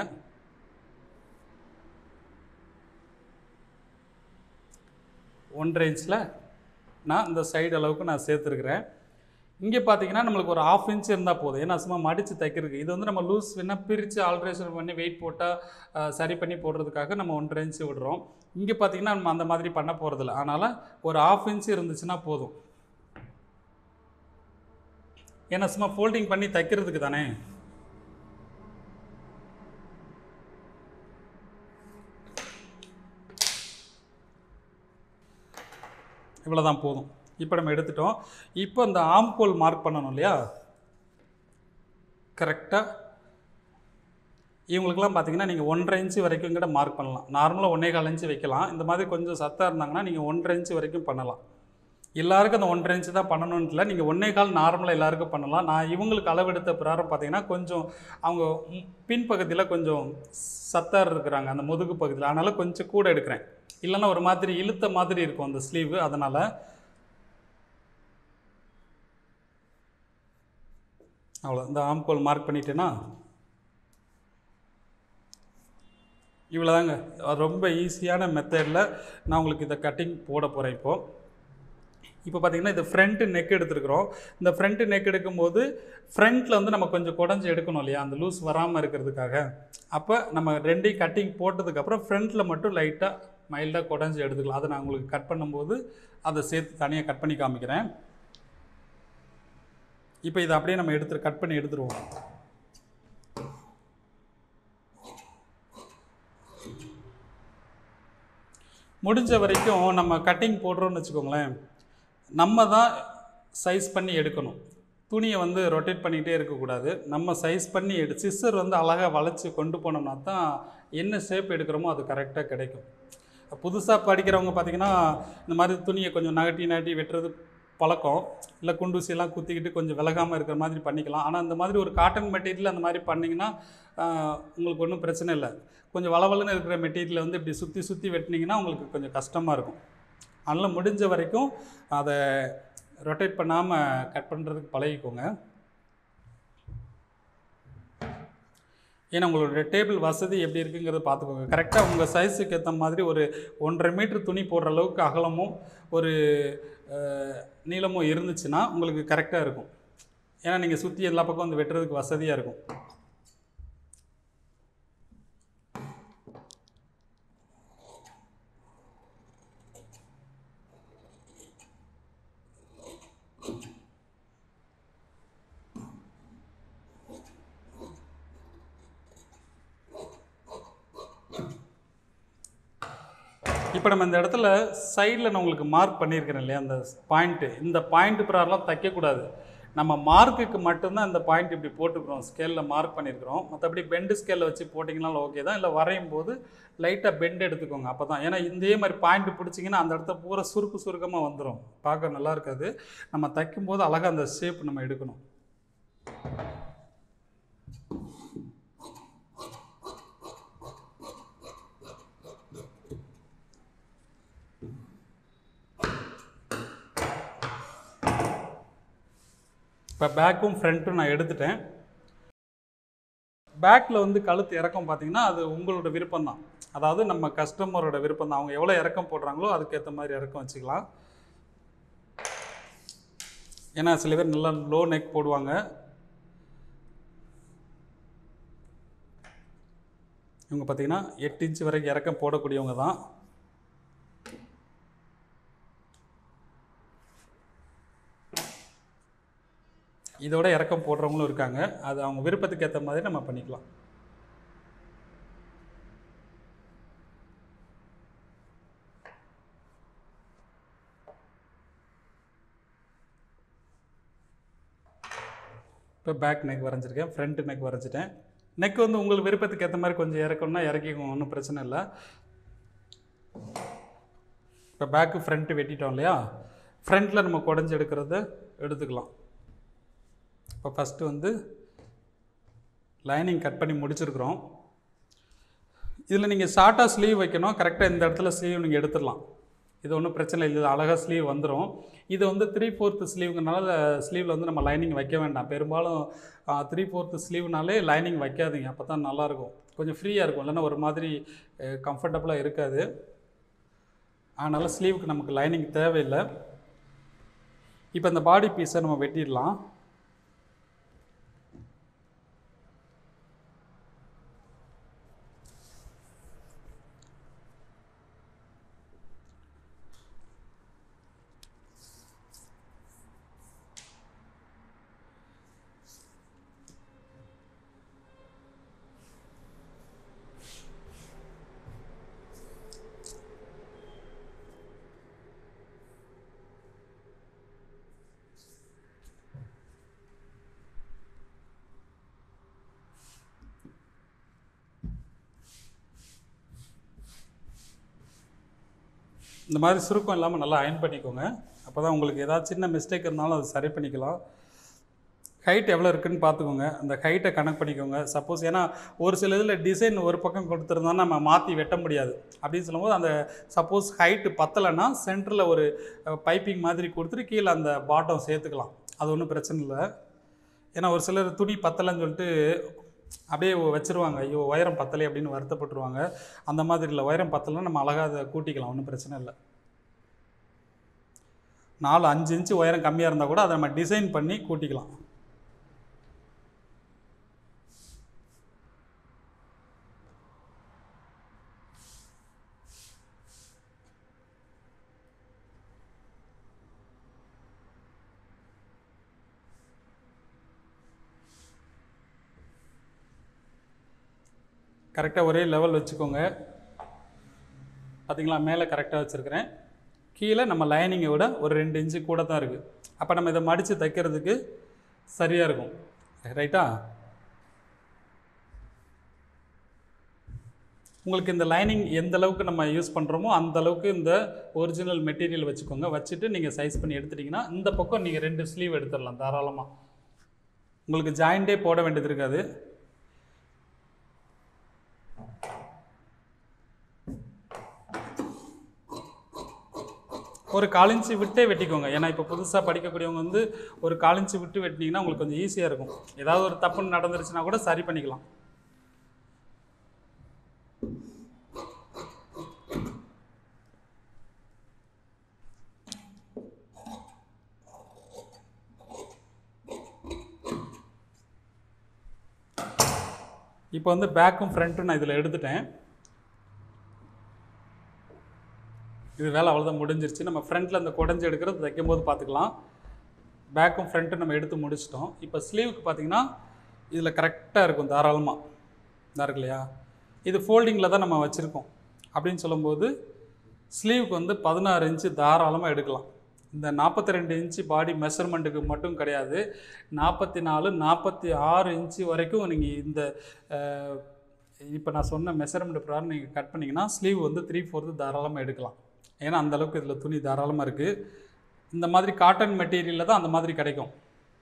ஒன்றரை இன்ச்சில் நான் இந்த சைடு அளவுக்கு நான் சேர்த்துருக்குறேன் இங்கே பார்த்தீங்கன்னா நம்மளுக்கு ஒரு ஆஃப் இன்ச் இருந்தால் போதும் ஏன்னா சும்மா மடித்து தைக்கிறதுக்கு இது வந்து நம்ம லூஸ் வேணால் பிரித்து ஆல்ட்ரேஷன் பண்ணி வெயிட் போட்டால் சரி பண்ணி போடுறதுக்காக நம்ம ஒன்றரை இன்ச்சு விடுறோம் இங்கே பார்த்தீங்கன்னா நம்ம அந்த மாதிரி பண்ண போகிறதில்ல அதனால் ஒரு ஆஃப் இன்ச் இருந்துச்சுன்னா போதும் ஏன்னா சும்மா ஃபோல்டிங் பண்ணி தைக்கிறதுக்கு தானே இவ்வளோ தான் போதும் இப்போ நம்ம எடுத்துட்டோம் இப்போ இந்த ஆம்கோல் மார்க் பண்ணணும் இல்லையா கரெக்டாக இவங்களுக்குலாம் பார்த்தீங்கன்னா நீங்கள் ஒன்றரை இன்ச்சு வரைக்கும் கூட மார்க் பண்ணலாம் நார்மலாக ஒன்றே கால் இன்ச்சு வைக்கலாம் இந்த மாதிரி கொஞ்சம் சத்தாக இருந்தாங்கன்னா நீங்கள் ஒன்றரை இன்ச்சு வரைக்கும் பண்ணலாம் எல்லாருக்கும் அந்த ஒன்றரை இன்ச்சு தான் பண்ணணும்னு இல்லை நீங்கள் ஒன்றே கால் நார்மலாக எல்லாருக்கும் பண்ணலாம் நான் இவங்களுக்கு அளவெடுத்த பிரகாரம் பார்த்தீங்கன்னா கொஞ்சம் அவங்க ம், பின்பகுதியில் கொஞ்சம் சத்தாக இருக்கிறாங்க அந்த முதுகு பகுதியில் அதனால் கொஞ்சம் கூட எடுக்கிறேன் இல்லைன்னா ஒரு மாதிரி இழுத்த மாதிரி இருக்கும் அந்த ஸ்லீவு அதனால் அவ்வளோ இந்த ஆம்கோல் மார்க் பண்ணிட்டேன்னா இவ்வளோதாங்க ரொம்ப ஈஸியான மெத்தடில் நான் உங்களுக்கு இதை கட்டிங் போட போகிறேன் இப்போது இப்போ பார்த்தீங்கன்னா இது ஃப்ரண்ட் நெக் எடுத்துருக்குறோம் இந்த ஃப்ரண்ட் நெக் எடுக்கும்போது ஃப்ரண்ட்டில் வந்து நம்ம கொஞ்சம் குடஞ்சி எடுக்கணும் இல்லையா அந்த லூஸ் வராமல் இருக்கிறதுக்காக அப்போ நம்ம ரெண்டையும் கட்டிங் போட்டதுக்கப்புறம் ஃப்ரண்ட்டில் மட்டும் லைட்டாக மைல்டாக குடஞ்சி எடுத்துக்கலாம் அதை நான் உங்களுக்கு கட் பண்ணும்போது அதை சேர்த்து தனியாக கட் பண்ணி காமிக்கிறேன் இப்போ இதை அப்படியே நம்ம எடுத்து கட் பண்ணி எடுத்துருவோம் முடிஞ்ச வரைக்கும் நம்ம கட்டிங் போடுறோம்னு வச்சுக்கோங்களேன் நம்ம தான் சைஸ் பண்ணி எடுக்கணும் துணியை வந்து ரொட்டேட் பண்ணிகிட்டே இருக்கக்கூடாது நம்ம சைஸ் பண்ணி எடு சிஸ்டர் வந்து அழகாக வளைச்சி கொண்டு போனோம்னா தான் என்ன ஷேப் எடுக்கிறோமோ அது கரெக்டாக கிடைக்கும் புதுசாக படிக்கிறவங்க பார்த்திங்கன்னா இந்த மாதிரி துணியை கொஞ்சம் நகட்டி நகட்டி வெட்டுறது பழக்கம் இல்லை குண்டூசியெல்லாம் குத்திக்கிட்டு கொஞ்சம் விலகாமல் இருக்கிற மாதிரி பண்ணிக்கலாம் ஆனால் இந்த மாதிரி ஒரு காட்டன் மெட்டீரியல் அந்த மாதிரி பண்ணிங்கன்னா ஆஹ், உங்களுக்கு ஒன்றும் பிரச்சனை இல்லை கொஞ்சம் வளவலன்னு இருக்கிற மெட்டீரியலை வந்து இப்படி சுற்றி சுற்றி வெட்டினீங்கன்னா உங்களுக்கு கொஞ்சம் கஷ்டமாக இருக்கும் அதனால் முடிஞ்ச வரைக்கும் அதை ரொட்டேட் பண்ணாமல் கட் பண்ணுறதுக்கு பழகிக்கோங்க ஏன்னா உங்களோட டேபிள் வசதி எப்படி இருக்குங்கிறத பார்த்துக்கோங்க கரெக்டாக உங்கள் சைஸுக்கு ஏற்ற மாதிரி ஒரு ஒன்றரை மீட்டர் துணி போடுற அளவுக்கு அகலமும் ஒரு அஹ், நீளமும் இருந்துச்சுன்னா உங்களுக்கு கரெக்டாக இருக்கும் ஏன்னா நீங்கள் சுற்றி எல்லா பக்கம் வந்து வெட்டுறதுக்கு வசதியாக இருக்கும் இப்போ நம்ம இந்த இடத்துல சைடில் நான் உங்களுக்கு மார்க் பண்ணியிருக்கிறேன் இல்லையா அந்த பாயிண்ட்டு இந்த பாயிண்ட் ப்ராரெலாம் தைக்கக்கூடாது நம்ம மார்க்குக்கு மட்டும்தான் இந்த பாயிண்ட் இப்படி போட்டுக்கிறோம் ஸ்கேலில் மார்க் பண்ணியிருக்கிறோம் மற்றபடி பெண்டு ஸ்கேலில் வச்சு போட்டிங்கனாலும் ஓகே தான் இல்லை வரையும் போது லைட்டாக பெண்ட் எடுத்துக்கோங்க அப்போ தான் ஏன்னா இதே மாதிரி பாயிண்ட் பிடிச்சிங்கன்னா அந்த இடத்த பூரா சுருக்கு சுருக்கமாக வந்துடும் பார்க்க நல்லா இருக்காது நம்ம தைக்கும்போது அழகாக அந்த ஷேப் நம்ம எடுக்கணும் இப்போ பேக்கும் ஃப்ரண்ட்டும் நான் எடுத்துட்டேன் பேக்கில் வந்து கழுத்து இறக்கம் பார்த்தீங்கன்னா அது உங்களோட விருப்பம் தான் அதாவது நம்ம கஸ்டமரோட விருப்பம் தான் அவங்க எவ்வளோ இறக்கம் போடுறாங்களோ அதுக்கேற்ற மாதிரி இறக்கம் வச்சுக்கலாம் ஏன்னா சில பேர் நல்லா லோ நெக் போடுவாங்க இவங்க பார்த்தீங்கன்னா எட்டு இன்ச் வரைக்கும் இறக்கம் போடக்கூடியவங்க தான் இதோட இறக்கம் போடுறவங்களும் இருக்காங்க அது அவங்க விருப்பத்துக்கு ஏற்ற மாதிரி நம்ம பண்ணிக்கலாம் இப்போ பேக் நெக் வரைஞ்சிருக்கேன் ஃப்ரண்ட் நெக் வரைஞ்சிட்டேன் நெக் வந்து உங்களுக்கு விருப்பத்துக்கு ஏற்ற மாதிரி கொஞ்சம் இறக்கணும்னா இறக்கிக்கோங்க ஒன்றும் பிரச்சனை இல்லை இப்போ பேக்கு ஃப்ரண்ட்டு வெட்டிட்டோம் இல்லையா ஃப்ரண்ட்டில் நம்ம குடஞ்சி எடுக்கிறத எடுத்துக்கலாம் இப்போ ஃபஸ்ட்டு வந்து லைனிங் கட் பண்ணி முடிச்சிருக்கிறோம் இதில் நீங்கள் ஷார்ட்டாக ஸ்லீவ் வைக்கணும் கரெக்டாக இந்த இடத்துல ஸ்லீவ் நீங்கள் எடுத்துடலாம் இது ஒன்றும் பிரச்சனை இல்லை இது அழகாக ஸ்லீவ் வந்துடும் இது வந்து த்ரீ ஃபோர்த்து ஸ்லீவுங்கனால ஸ்லீவில் வந்து நம்ம லைனிங் வைக்க வேண்டாம் பெரும்பாலும் த்ரீ ஃபோர்த்து ஸ்லீவ்னாலே லைனிங் வைக்காதீங்க அப்போ தான் நல்லாயிருக்கும் கொஞ்சம் ஃப்ரீயாக இருக்கும் இல்லைன்னா ஒரு மாதிரி கம்ஃபர்டபுளாக இருக்காது அதனால் ஸ்லீவுக்கு நமக்கு லைனிங் தேவையில்லை இப்போ இந்த பாடி பீஸை நம்ம வெட்டிடலாம் இந்த மாதிரி சுருக்கம் இல்லாமல் நல்லா அயன் பண்ணிக்கோங்க அப்போ தான் உங்களுக்கு ஏதாவது சின்ன மிஸ்டேக் இருந்தாலும் அது சரி பண்ணிக்கலாம் ஹைட் எவ்வளோ இருக்குன்னு பார்த்துக்கோங்க அந்த ஹைட்டை கணக்கு பண்ணிக்கோங்க சப்போஸ் ஏன்னா ஒரு சில இதில் டிசைன் ஒரு பக்கம் கொடுத்துருந்தோம்னா நம்ம மாற்றி வெட்ட முடியாது அப்படின்னு சொல்லும்போது அந்த சப்போஸ் ஹைட்டு பத்தலைன்னா சென்டரில் ஒரு பைப்பிங் மாதிரி கொடுத்துட்டு கீழே அந்த பாட்டம் சேர்த்துக்கலாம் அது ஒன்றும் பிரச்சனை இல்லை ஏன்னா ஒரு சிலர் துணி பத்தலைன்னு சொல்லிட்டு அப்படியே வச்சிருவாங்க ஐயோ உயரம் பத்தலை அப்படின்னு வருத்தப்பட்டுருவாங்க அந்த மாதிரி இல்லை உயரம் பத்தலைன்னா நம்ம அழகாக அதை கூட்டிக்கலாம் ஒன்றும் பிரச்சனை இல்லை நாலு அஞ்சு இன்ச்சு உயரம் கம்மியாக இருந்தால் கூட அதை நம்ம டிசைன் பண்ணி கூட்டிக்கலாம் கரெக்டாக ஒரே லெவல் வச்சுக்கோங்க பார்த்தீங்களா மேலே கரெக்டாக வச்சுருக்கிறேன் கீழே நம்ம லைனிங்கை விட ஒரு ரெண்டு இன்ச்சு கூட தான் இருக்குது அப்போ நம்ம இதை மடித்து தைக்கிறதுக்கு சரியாக இருக்கும் ரைட்டா உங்களுக்கு இந்த லைனிங் எந்த அளவுக்கு நம்ம யூஸ் பண்ணுறோமோ அந்த அளவுக்கு இந்த ஒரிஜினல் மெட்டீரியல் வச்சுக்கோங்க வச்சுட்டு நீங்கள் சைஸ் பண்ணி எடுத்துட்டிங்கன்னா இந்த பக்கம் நீங்கள் ரெண்டு ஸ்லீவ் எடுத்துடலாம் தாராளமாக உங்களுக்கு ஜாயிண்டே போட வேண்டியது இருக்காது ஒரு காலிஞ்சி விட்டே வெட்டிக்கோங்க ஏன்னா இப்போ புதுசாக படிக்கக்கூடியவங்க வந்து ஒரு காலிஞ்சி விட்டு வெட்டினீங்கன்னா உங்களுக்கு கொஞ்சம் ஈஸியாக இருக்கும் ஏதாவது ஒரு தப்புன்னு நடந்துருச்சுன்னா கூட சரி பண்ணிக்கலாம் இப்போ வந்து பேக்கும் ஃப்ரண்ட்டும் நான் இதில் எடுத்துட்டேன் இது வேலை அவ்வளோதான் முடிஞ்சிருச்சு நம்ம ஃப்ரண்ட்டில் அந்த குடஞ்சி எடுக்கிறது தைக்கும்போது பார்த்துக்கலாம் பேக்கும் ஃப்ரண்ட்டும் நம்ம எடுத்து முடிச்சிட்டோம் இப்போ ஸ்லீவுக்கு பார்த்தீங்கன்னா இதில் கரெக்டாக இருக்கும் தாராளமாக இதாக இருக்கு இல்லையா இது ஃபோல்டிங்கில் தான் நம்ம வச்சுருக்கோம் அப்படின்னு சொல்லும்போது ஸ்லீவுக்கு வந்து பதினாறு இன்ச்சு தாராளமாக எடுக்கலாம் இந்த நாற்பத்தி ரெண்டு இன்ச்சு பாடி மெஷர்மெண்ட்டுக்கு மட்டும் கிடையாது நாற்பத்தி நாலு நாற்பத்தி ஆறு இன்ச்சு வரைக்கும் நீங்கள் இந்த இப்போ நான் சொன்ன மெஷர்மெண்ட் பிரகாரம் நீங்கள் கட் பண்ணிங்கன்னா ஸ்லீவ் வந்து த்ரீ ஃபோர்த்து தாராளமாக எடுக்கலாம் ஏன்னா அந்த அளவுக்கு இதில் துணி தாராளமாக இருக்குது இந்த மாதிரி காட்டன் மெட்டீரியலில் தான் அந்த மாதிரி கிடைக்கும்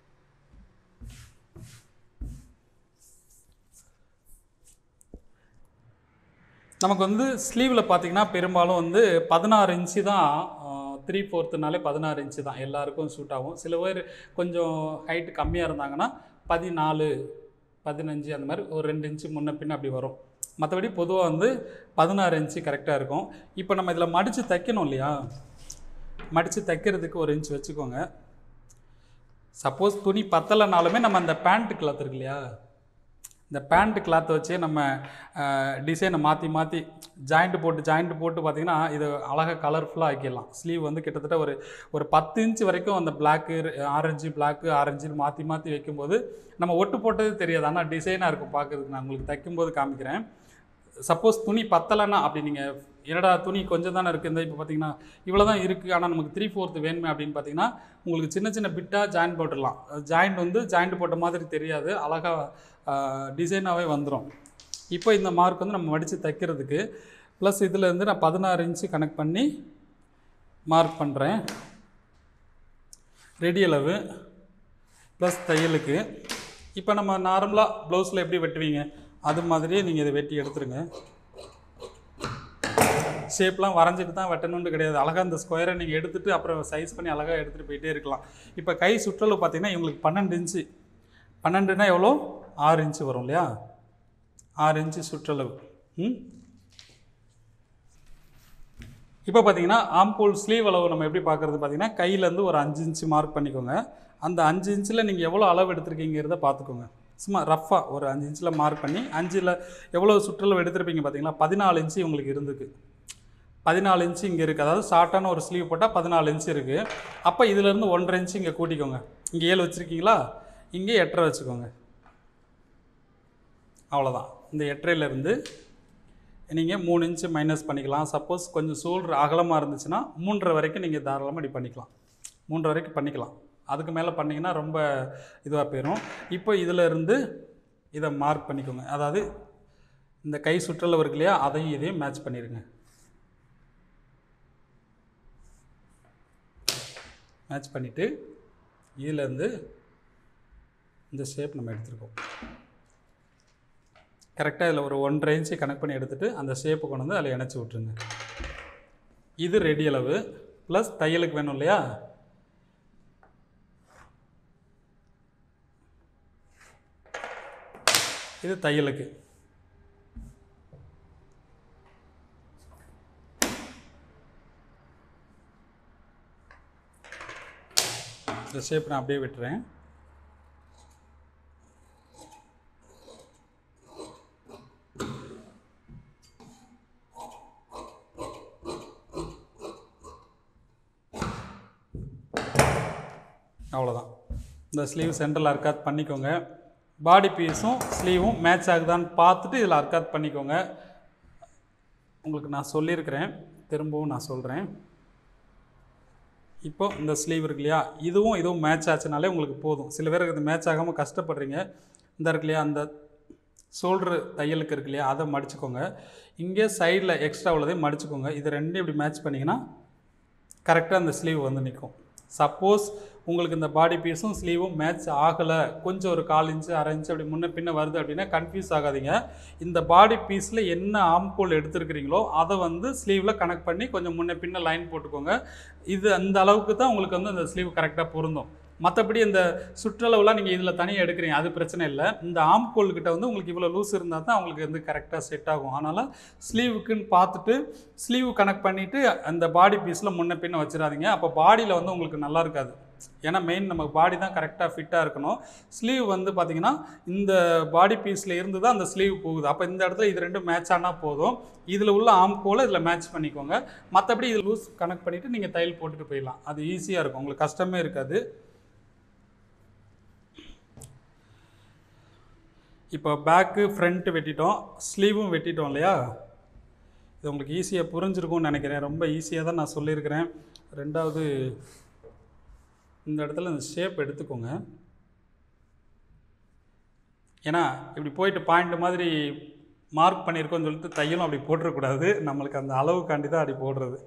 நமக்கு வந்து ஸ்லீவில் பார்த்தீங்கன்னா பெரும்பாலும் வந்து பதினாறு இன்ச்சு தான் த்ரீ ஃபோர்த்துனாலே பதினாறு இன்ச்சு தான் எல்லாருக்கும் சூட் ஆகும் சில பேர் கொஞ்சம் ஹைட் கம்மியாக இருந்தாங்கன்னா பதினாலு பதினஞ்சு அந்த மாதிரி ஒரு ரெண்டு இன்ச்சு முன்ன பின்ன அப்படி வரும் மற்றபடி பொதுவாக வந்து பதினாறு இன்ச்சு கரெக்டாக இருக்கும் இப்போ நம்ம இதில் மடித்து தைக்கணும் இல்லையா மடித்து தைக்கிறதுக்கு ஒரு இன்ச் வச்சுக்கோங்க சப்போஸ் துணி பத்தலைனாலுமே நம்ம அந்த பேண்ட் கிளாத் இருக்கு இல்லையா இந்த பேண்ட் கிளாத்தை வச்சே நம்ம டிசைனை மாற்றி மாற்றி ஜாயிண்ட் போட்டு ஜாயிண்ட் போட்டு பார்த்திங்கன்னா இது அழகாக கலர்ஃபுல்லாக ஆக்கிடலாம் ஸ்லீவ் வந்து கிட்டத்தட்ட ஒரு ஒரு பத்து இன்ச் வரைக்கும் அந்த பிளாக்கு ஆரஞ்சு பிளாக்கு ஆரஞ்சுன்னு மாற்றி மாற்றி வைக்கும்போது நம்ம ஒட்டு போட்டது தெரியாது ஆனால் டிசைனாக இருக்கும் பார்க்கறதுக்கு நான் உங்களுக்கு தைக்கும்போது காமிக்கிறேன் சப்போஸ் துணி பத்தலைன்னா அப்படி நீங்கள் என்னடா துணி கொஞ்சம் தானே இருக்குது இந்த இப்போ பார்த்தீங்கன்னா இவ்வளோ தான் இருக்குது ஆனால் நமக்கு த்ரீ ஃபோர்த்து வேணுமே அப்படின்னு பார்த்தீங்கன்னா உங்களுக்கு சின்ன சின்ன பிட்டாக ஜாயின் போட்டுடலாம் ஜாயிண்ட் வந்து ஜாயிண்ட் போட்ட மாதிரி தெரியாது அழகாக டிசைனாகவே வந்துடும் இப்போ இந்த மார்க் வந்து நம்ம மடித்து தைக்கிறதுக்கு ப்ளஸ் இதில் இருந்து நான் பதினாறு இன்ச்சு கனெக்ட் பண்ணி மார்க் பண்ணுறேன் ரெடி அளவு ப்ளஸ் தையலுக்கு இப்போ நம்ம நார்மலாக ப்ளவுஸில் எப்படி வெட்டுவீங்க அது மாதிரியே நீங்கள் இதை வெட்டி எடுத்துருங்க ஷேப்லாம் வரைஞ்சிட்டு தான் வெட்டணும்னு கிடையாது அழகாக இந்த ஸ்கொயரை நீங்கள் எடுத்துகிட்டு அப்புறம் சைஸ் பண்ணி அழகாக எடுத்துகிட்டு போயிட்டே இருக்கலாம் இப்போ கை சுற்றளவு பார்த்தீங்கன்னா இவங்களுக்கு பன்னெண்டு இன்ச்சு பன்னெண்டுனா எவ்வளோ ஆறு இன்ச்சு வரும் இல்லையா ஆறு இன்ச்சு சுற்றளவு ம் இப்போ பார்த்தீங்கன்னா ஆம்பூல் ஸ்லீவ் அளவு நம்ம எப்படி பார்க்குறது பார்த்தீங்கன்னா கையிலேருந்து ஒரு அஞ்சு இன்ச்சு மார்க் பண்ணிக்கோங்க அந்த அஞ்சு இன்ச்சில் நீங்கள் எவ்வளோ அளவு எடுத்திருக்கீங்கிறத பார்த்துக்கோங்க சும்மா ரஃப்பாக ஒரு அஞ்சு இன்ச்சில் மார்க் பண்ணி அஞ்சில் எவ்வளோ சுற்றளவு எடுத்திருப்பீங்க பார்த்தீங்களா பதினாலு இன்ச்சு உங்களுக்கு இருந்துக்கு பதினாலு இன்ச்சு இங்கே இருக்குது அதாவது ஷார்ட்டான ஒரு ஸ்லீவ் போட்டால் பதினாலு இன்ச்சு இருக்குது அப்போ இதிலேருந்து ஒன்றரை இன்ச்சு இங்கே கூட்டிக்கோங்க இங்கே ஏழு வச்சுருக்கீங்களா இங்கே எட்டரை வச்சுக்கோங்க அவ்வளோதான் இந்த எட்டரையிலேருந்து நீங்கள் மூணு இன்ச்சு மைனஸ் பண்ணிக்கலாம் சப்போஸ் கொஞ்சம் சோல்ட்ரு அகலமாக இருந்துச்சுன்னா மூன்றரை வரைக்கும் நீங்கள் தாராளமாக இப்படி பண்ணிக்கலாம் மூன்றரை வரைக்கும் பண்ணிக்கலாம் அதுக்கு மேலே பண்ணிங்கன்னா ரொம்ப இதுவாக போயிடும் இப்போ இதில் இருந்து இதை மார்க் பண்ணிக்கோங்க அதாவது இந்த கை சுற்றளவு இருக்கு இல்லையா அதையும் இதையும் மேட்ச் பண்ணிடுங்க மேட்ச் பண்ணிவிட்டு இதுலேருந்து இந்த ஷேப் நம்ம எடுத்துருக்கோம் கரெக்டாக இதில் ஒரு ஒன்றரை இன்ச்சு கனெக்ட் பண்ணி எடுத்துகிட்டு அந்த ஷேப்பு கொண்டு வந்து அதில் இணைச்சி விட்ருங்க இது ரெடி அளவு ப்ளஸ் தையலுக்கு வேணும் இல்லையா இது தையலுக்கு இந்த ஷேப் நான் அப்படியே விட்டுறேன் அவ்வளோதான் இந்த ஸ்லீவ் சென்டரில் அர்க்காத் பண்ணிக்கோங்க பாடி பீஸும் ஸ்லீவும் மேட்ச் ஆகுதான்னு பார்த்துட்டு இதில் அர்க்காத் பண்ணிக்கோங்க உங்களுக்கு நான் சொல்லியிருக்கிறேன் திரும்பவும் நான் சொல்கிறேன் இப்போ இந்த ஸ்லீவ் இருக்கு இல்லையா இதுவும் இதுவும் மேட்ச் ஆச்சுனாலே உங்களுக்கு போதும் சில பேருக்கு இது மேட்ச் ஆகாமல் கஷ்டப்படுறீங்க இந்த இருக்கு இல்லையா அந்த ஷோல்ட்ரு தையலுக்கு இருக்கு இல்லையா அதை மடிச்சுக்கோங்க இங்கே சைடில் எக்ஸ்ட்ரா உள்ளதையும் மடிச்சுக்கோங்க இது ரெண்டையும் இப்படி மேட்ச் பண்ணிங்கன்னா கரெக்டாக அந்த ஸ்லீவ் வந்து நிற்கும் சப்போஸ் உங்களுக்கு இந்த பாடி பீஸும் ஸ்லீவும் மேட்ச் ஆகலை கொஞ்சம் ஒரு கால் இன்ச்சு அரை இன்ச்சு அப்படி முன்ன பின்ன வருது அப்படின்னா கன்ஃபியூஸ் ஆகாதீங்க இந்த பாடி பீஸில் என்ன ஆம்கோல் எடுத்துருக்கிறீங்களோ அதை வந்து ஸ்லீவில் கனெக்ட் பண்ணி கொஞ்சம் முன்ன பின்ன லைன் போட்டுக்கோங்க இது அந்த அளவுக்கு தான் உங்களுக்கு வந்து அந்த ஸ்லீவ் கரெக்டாக பொருந்தும் மற்றபடி இந்த சுற்றளவுலாம் நீங்கள் இதில் தனியாக எடுக்கிறீங்க அது பிரச்சனை இல்லை இந்த ஆம்கோல் கிட்ட வந்து உங்களுக்கு இவ்வளோ லூஸ் இருந்தால் தான் உங்களுக்கு வந்து கரெக்டாக செட் ஆகும் அதனால் ஸ்லீவுக்குன்னு பார்த்துட்டு ஸ்லீவ் கனெக்ட் பண்ணிவிட்டு அந்த பாடி பீஸில் முன்ன பின்ன வச்சிடாதீங்க அப்போ பாடியில் வந்து உங்களுக்கு நல்லா இருக்காது ஏன்னா மெயின் நமக்கு பாடி தான் கரெக்டாக ஃபிட்டாக இருக்கணும் ஸ்லீவ் வந்து பார்த்தீங்கன்னா இந்த பாடி பீஸில் இருந்து தான் அந்த ஸ்லீவ் போகுது அப்போ இந்த இடத்துல இது ரெண்டும் மேட்ச் ஆனால் போதும் இதில் உள்ள ஆம்கோலை இதில் மேட்ச் பண்ணிக்கோங்க மற்றபடி இது லூஸ் கனெக்ட் பண்ணிவிட்டு நீங்கள் தையல் போட்டுட்டு போயிடலாம் அது ஈஸியாக இருக்கும் உங்களுக்கு கஷ்டமே இருக்காது இப்போ பேக்கு ஃப்ரண்ட்டு வெட்டிட்டோம் ஸ்லீவும் வெட்டிட்டோம் இல்லையா இது உங்களுக்கு ஈஸியாக புரிஞ்சிருக்கும்னு நினைக்கிறேன் ரொம்ப ஈஸியாக தான் நான் சொல்லியிருக்கிறேன் ரெண்டாவது இந்த இடத்துல இந்த ஷேப் எடுத்துக்கோங்க ஏன்னா இப்படி போயிட்டு பாயிண்ட் மாதிரி மார்க் பண்ணியிருக்கோம்னு சொல்லிட்டு தையலும் அப்படி போட்டுறக்கூடாது நம்மளுக்கு அந்த அளவுக்காண்டி தான் அப்படி போடுறது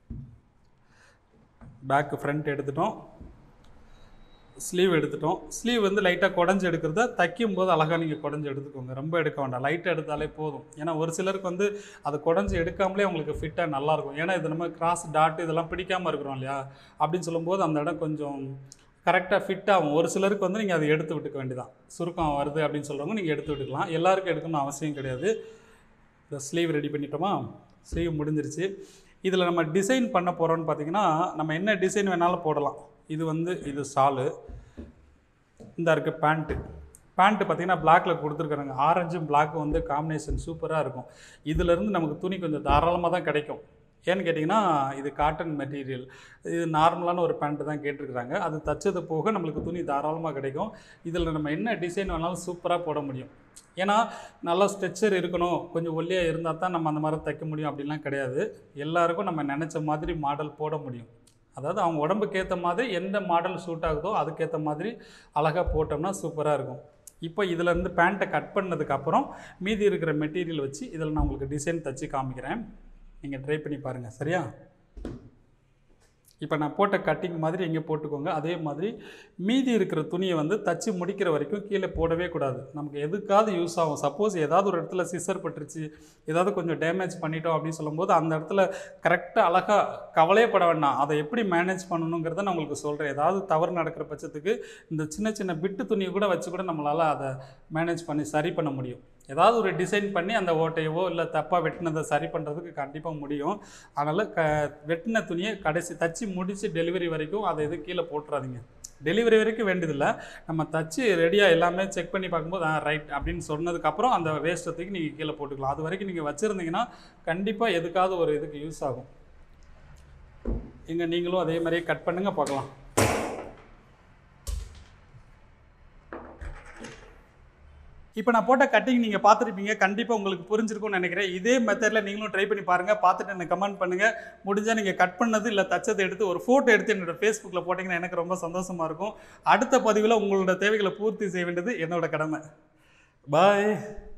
பேக்கு ஃப்ரண்ட் எடுத்துட்டோம் ஸ்லீவ் எடுத்துட்டோம் ஸ்லீவ் வந்து லைட்டாக குடஞ்சி எடுக்கிறத தைக்கும் போது அழகாக நீங்கள் குடஞ்சி எடுத்துக்கோங்க ரொம்ப எடுக்க வேண்டாம் லைட்டாக எடுத்தாலே போதும் ஏன்னா ஒரு சிலருக்கு வந்து அது குடஞ்சி எடுக்காமலே உங்களுக்கு ஃபிட்டாக நல்லாயிருக்கும் ஏன்னா இது நம்ம கிராஸ் டாட் இதெல்லாம் பிடிக்காமல் இருக்கிறோம் இல்லையா அப்படின்னு சொல்லும்போது அந்த இடம் கொஞ்சம் கரெக்டாக ஃபிட் ஆகும் ஒரு சிலருக்கு வந்து நீங்கள் அதை எடுத்து விட்டுக்க வேண்டியதான் சுருக்கம் வருது அப்படின்னு சொல்கிறவங்க நீங்கள் எடுத்து விட்டுக்கலாம் எல்லாருக்கும் எடுக்கணும்னு அவசியம் கிடையாது இந்த ஸ்லீவ் ரெடி பண்ணிட்டோமா ஸ்லீவ் முடிஞ்சிருச்சு இதில் நம்ம டிசைன் பண்ண போகிறோம்னு பார்த்தீங்கன்னா நம்ம என்ன டிசைன் வேணாலும் போடலாம் இது வந்து இது ஷாலு இந்த இருக்குது பேண்ட்டு பேண்ட்டு பார்த்தீங்கன்னா பிளாக்ல கொடுத்துருக்குறாங்க ஆரஞ்சும் பிளாக்கும் வந்து காம்பினேஷன் சூப்பராக இருக்கும் இதிலேருந்து நமக்கு துணி கொஞ்சம் தாராளமாக தான் கிடைக்கும் ஏன்னு கேட்டிங்கன்னா இது காட்டன் மெட்டீரியல் இது நார்மலான ஒரு பேண்ட்டு தான் கேட்டிருக்கிறாங்க அது தச்சது போக நம்மளுக்கு துணி தாராளமாக கிடைக்கும் இதில் நம்ம என்ன டிசைன் வேணாலும் சூப்பராக போட முடியும் ஏன்னா நல்லா ஸ்ட்ரெச்சர் இருக்கணும் கொஞ்சம் ஒல்லியாக இருந்தால் தான் நம்ம அந்த மாதிரி தைக்க முடியும் அப்படிலாம் கிடையாது எல்லாருக்கும் நம்ம நினச்ச மாதிரி மாடல் போட முடியும் அதாவது அவங்க உடம்புக்கு ஏற்ற மாதிரி எந்த மாடல் சூட் ஆகுதோ அதுக்கேற்ற மாதிரி அழகாக போட்டோம்னா சூப்பராக இருக்கும் இப்போ இதிலேருந்து பேண்ட்டை கட் பண்ணதுக்கப்புறம் மீதி இருக்கிற மெட்டீரியல் வச்சு இதில் நான் உங்களுக்கு டிசைன் தச்சு காமிக்கிறேன் நீங்கள் ட்ரை பண்ணி பாருங்கள் சரியா இப்போ நான் போட்ட கட்டிங் மாதிரி இங்கே போட்டுக்கோங்க அதே மாதிரி மீதி இருக்கிற துணியை வந்து தச்சு முடிக்கிற வரைக்கும் கீழே போடவே கூடாது நமக்கு எதுக்காவது யூஸ் ஆகும் சப்போஸ் ஏதாவது ஒரு இடத்துல சிசர் பட்டுருச்சு ஏதாவது கொஞ்சம் டேமேஜ் பண்ணிட்டோம் அப்படின்னு சொல்லும்போது அந்த இடத்துல கரெக்டாக அழகாக கவலையே பட வேண்டாம் அதை எப்படி மேனேஜ் பண்ணணுங்கிறத நான் உங்களுக்கு சொல்கிறேன் ஏதாவது தவறு நடக்கிற பட்சத்துக்கு இந்த சின்ன சின்ன பிட்டு துணியை கூட வச்சு கூட நம்மளால் அதை மேனேஜ் பண்ணி சரி பண்ண முடியும் ஏதாவது ஒரு டிசைன் பண்ணி அந்த ஓட்டையவோ இல்லை தப்பாக வெட்டினதை சரி பண்ணுறதுக்கு கண்டிப்பாக முடியும் அதனால் க வெட்டின துணியை கடைசி தச்சு முடித்து டெலிவரி வரைக்கும் அதை எதுவும் கீழே போட்டுறாதீங்க டெலிவரி வரைக்கும் வேண்டியதில்லை நம்ம தச்சு ரெடியாக எல்லாமே செக் பண்ணி பார்க்கும்போது ஆ ரைட் அப்படின்னு சொன்னதுக்கப்புறம் அந்த வேஸ்ட்டத்துக்கு நீங்கள் கீழே போட்டுக்கலாம் அது வரைக்கும் நீங்கள் வச்சுருந்தீங்கன்னா கண்டிப்பாக எதுக்காவது ஒரு இதுக்கு யூஸ் ஆகும் இங்கே நீங்களும் அதே மாதிரியே கட் பண்ணுங்கள் பார்க்கலாம் இப்போ நான் போட்ட கட்டிங் நீங்கள் பார்த்துருப்பீங்க கண்டிப்பாக உங்களுக்கு புரிஞ்சிருக்கும்னு நினைக்கிறேன் இதே மெத்தடில் நீங்களும் ட்ரை பண்ணி பாருங்கள் பார்த்துட்டு எனக்கு கமெண்ட் பண்ணுங்கள் முடிஞ்சால் நீங்கள் கட் பண்ணது இல்லை தச்சதை எடுத்து ஒரு ஃபோட்டோ எடுத்து என்னோட ஃபேஸ்புக்கில் போட்டிங்கன்னா எனக்கு ரொம்ப சந்தோஷமாக இருக்கும் அடுத்த பதிவில் உங்களோட தேவைகளை பூர்த்தி செய்ய வேண்டியது என்னோட கடமை பாய்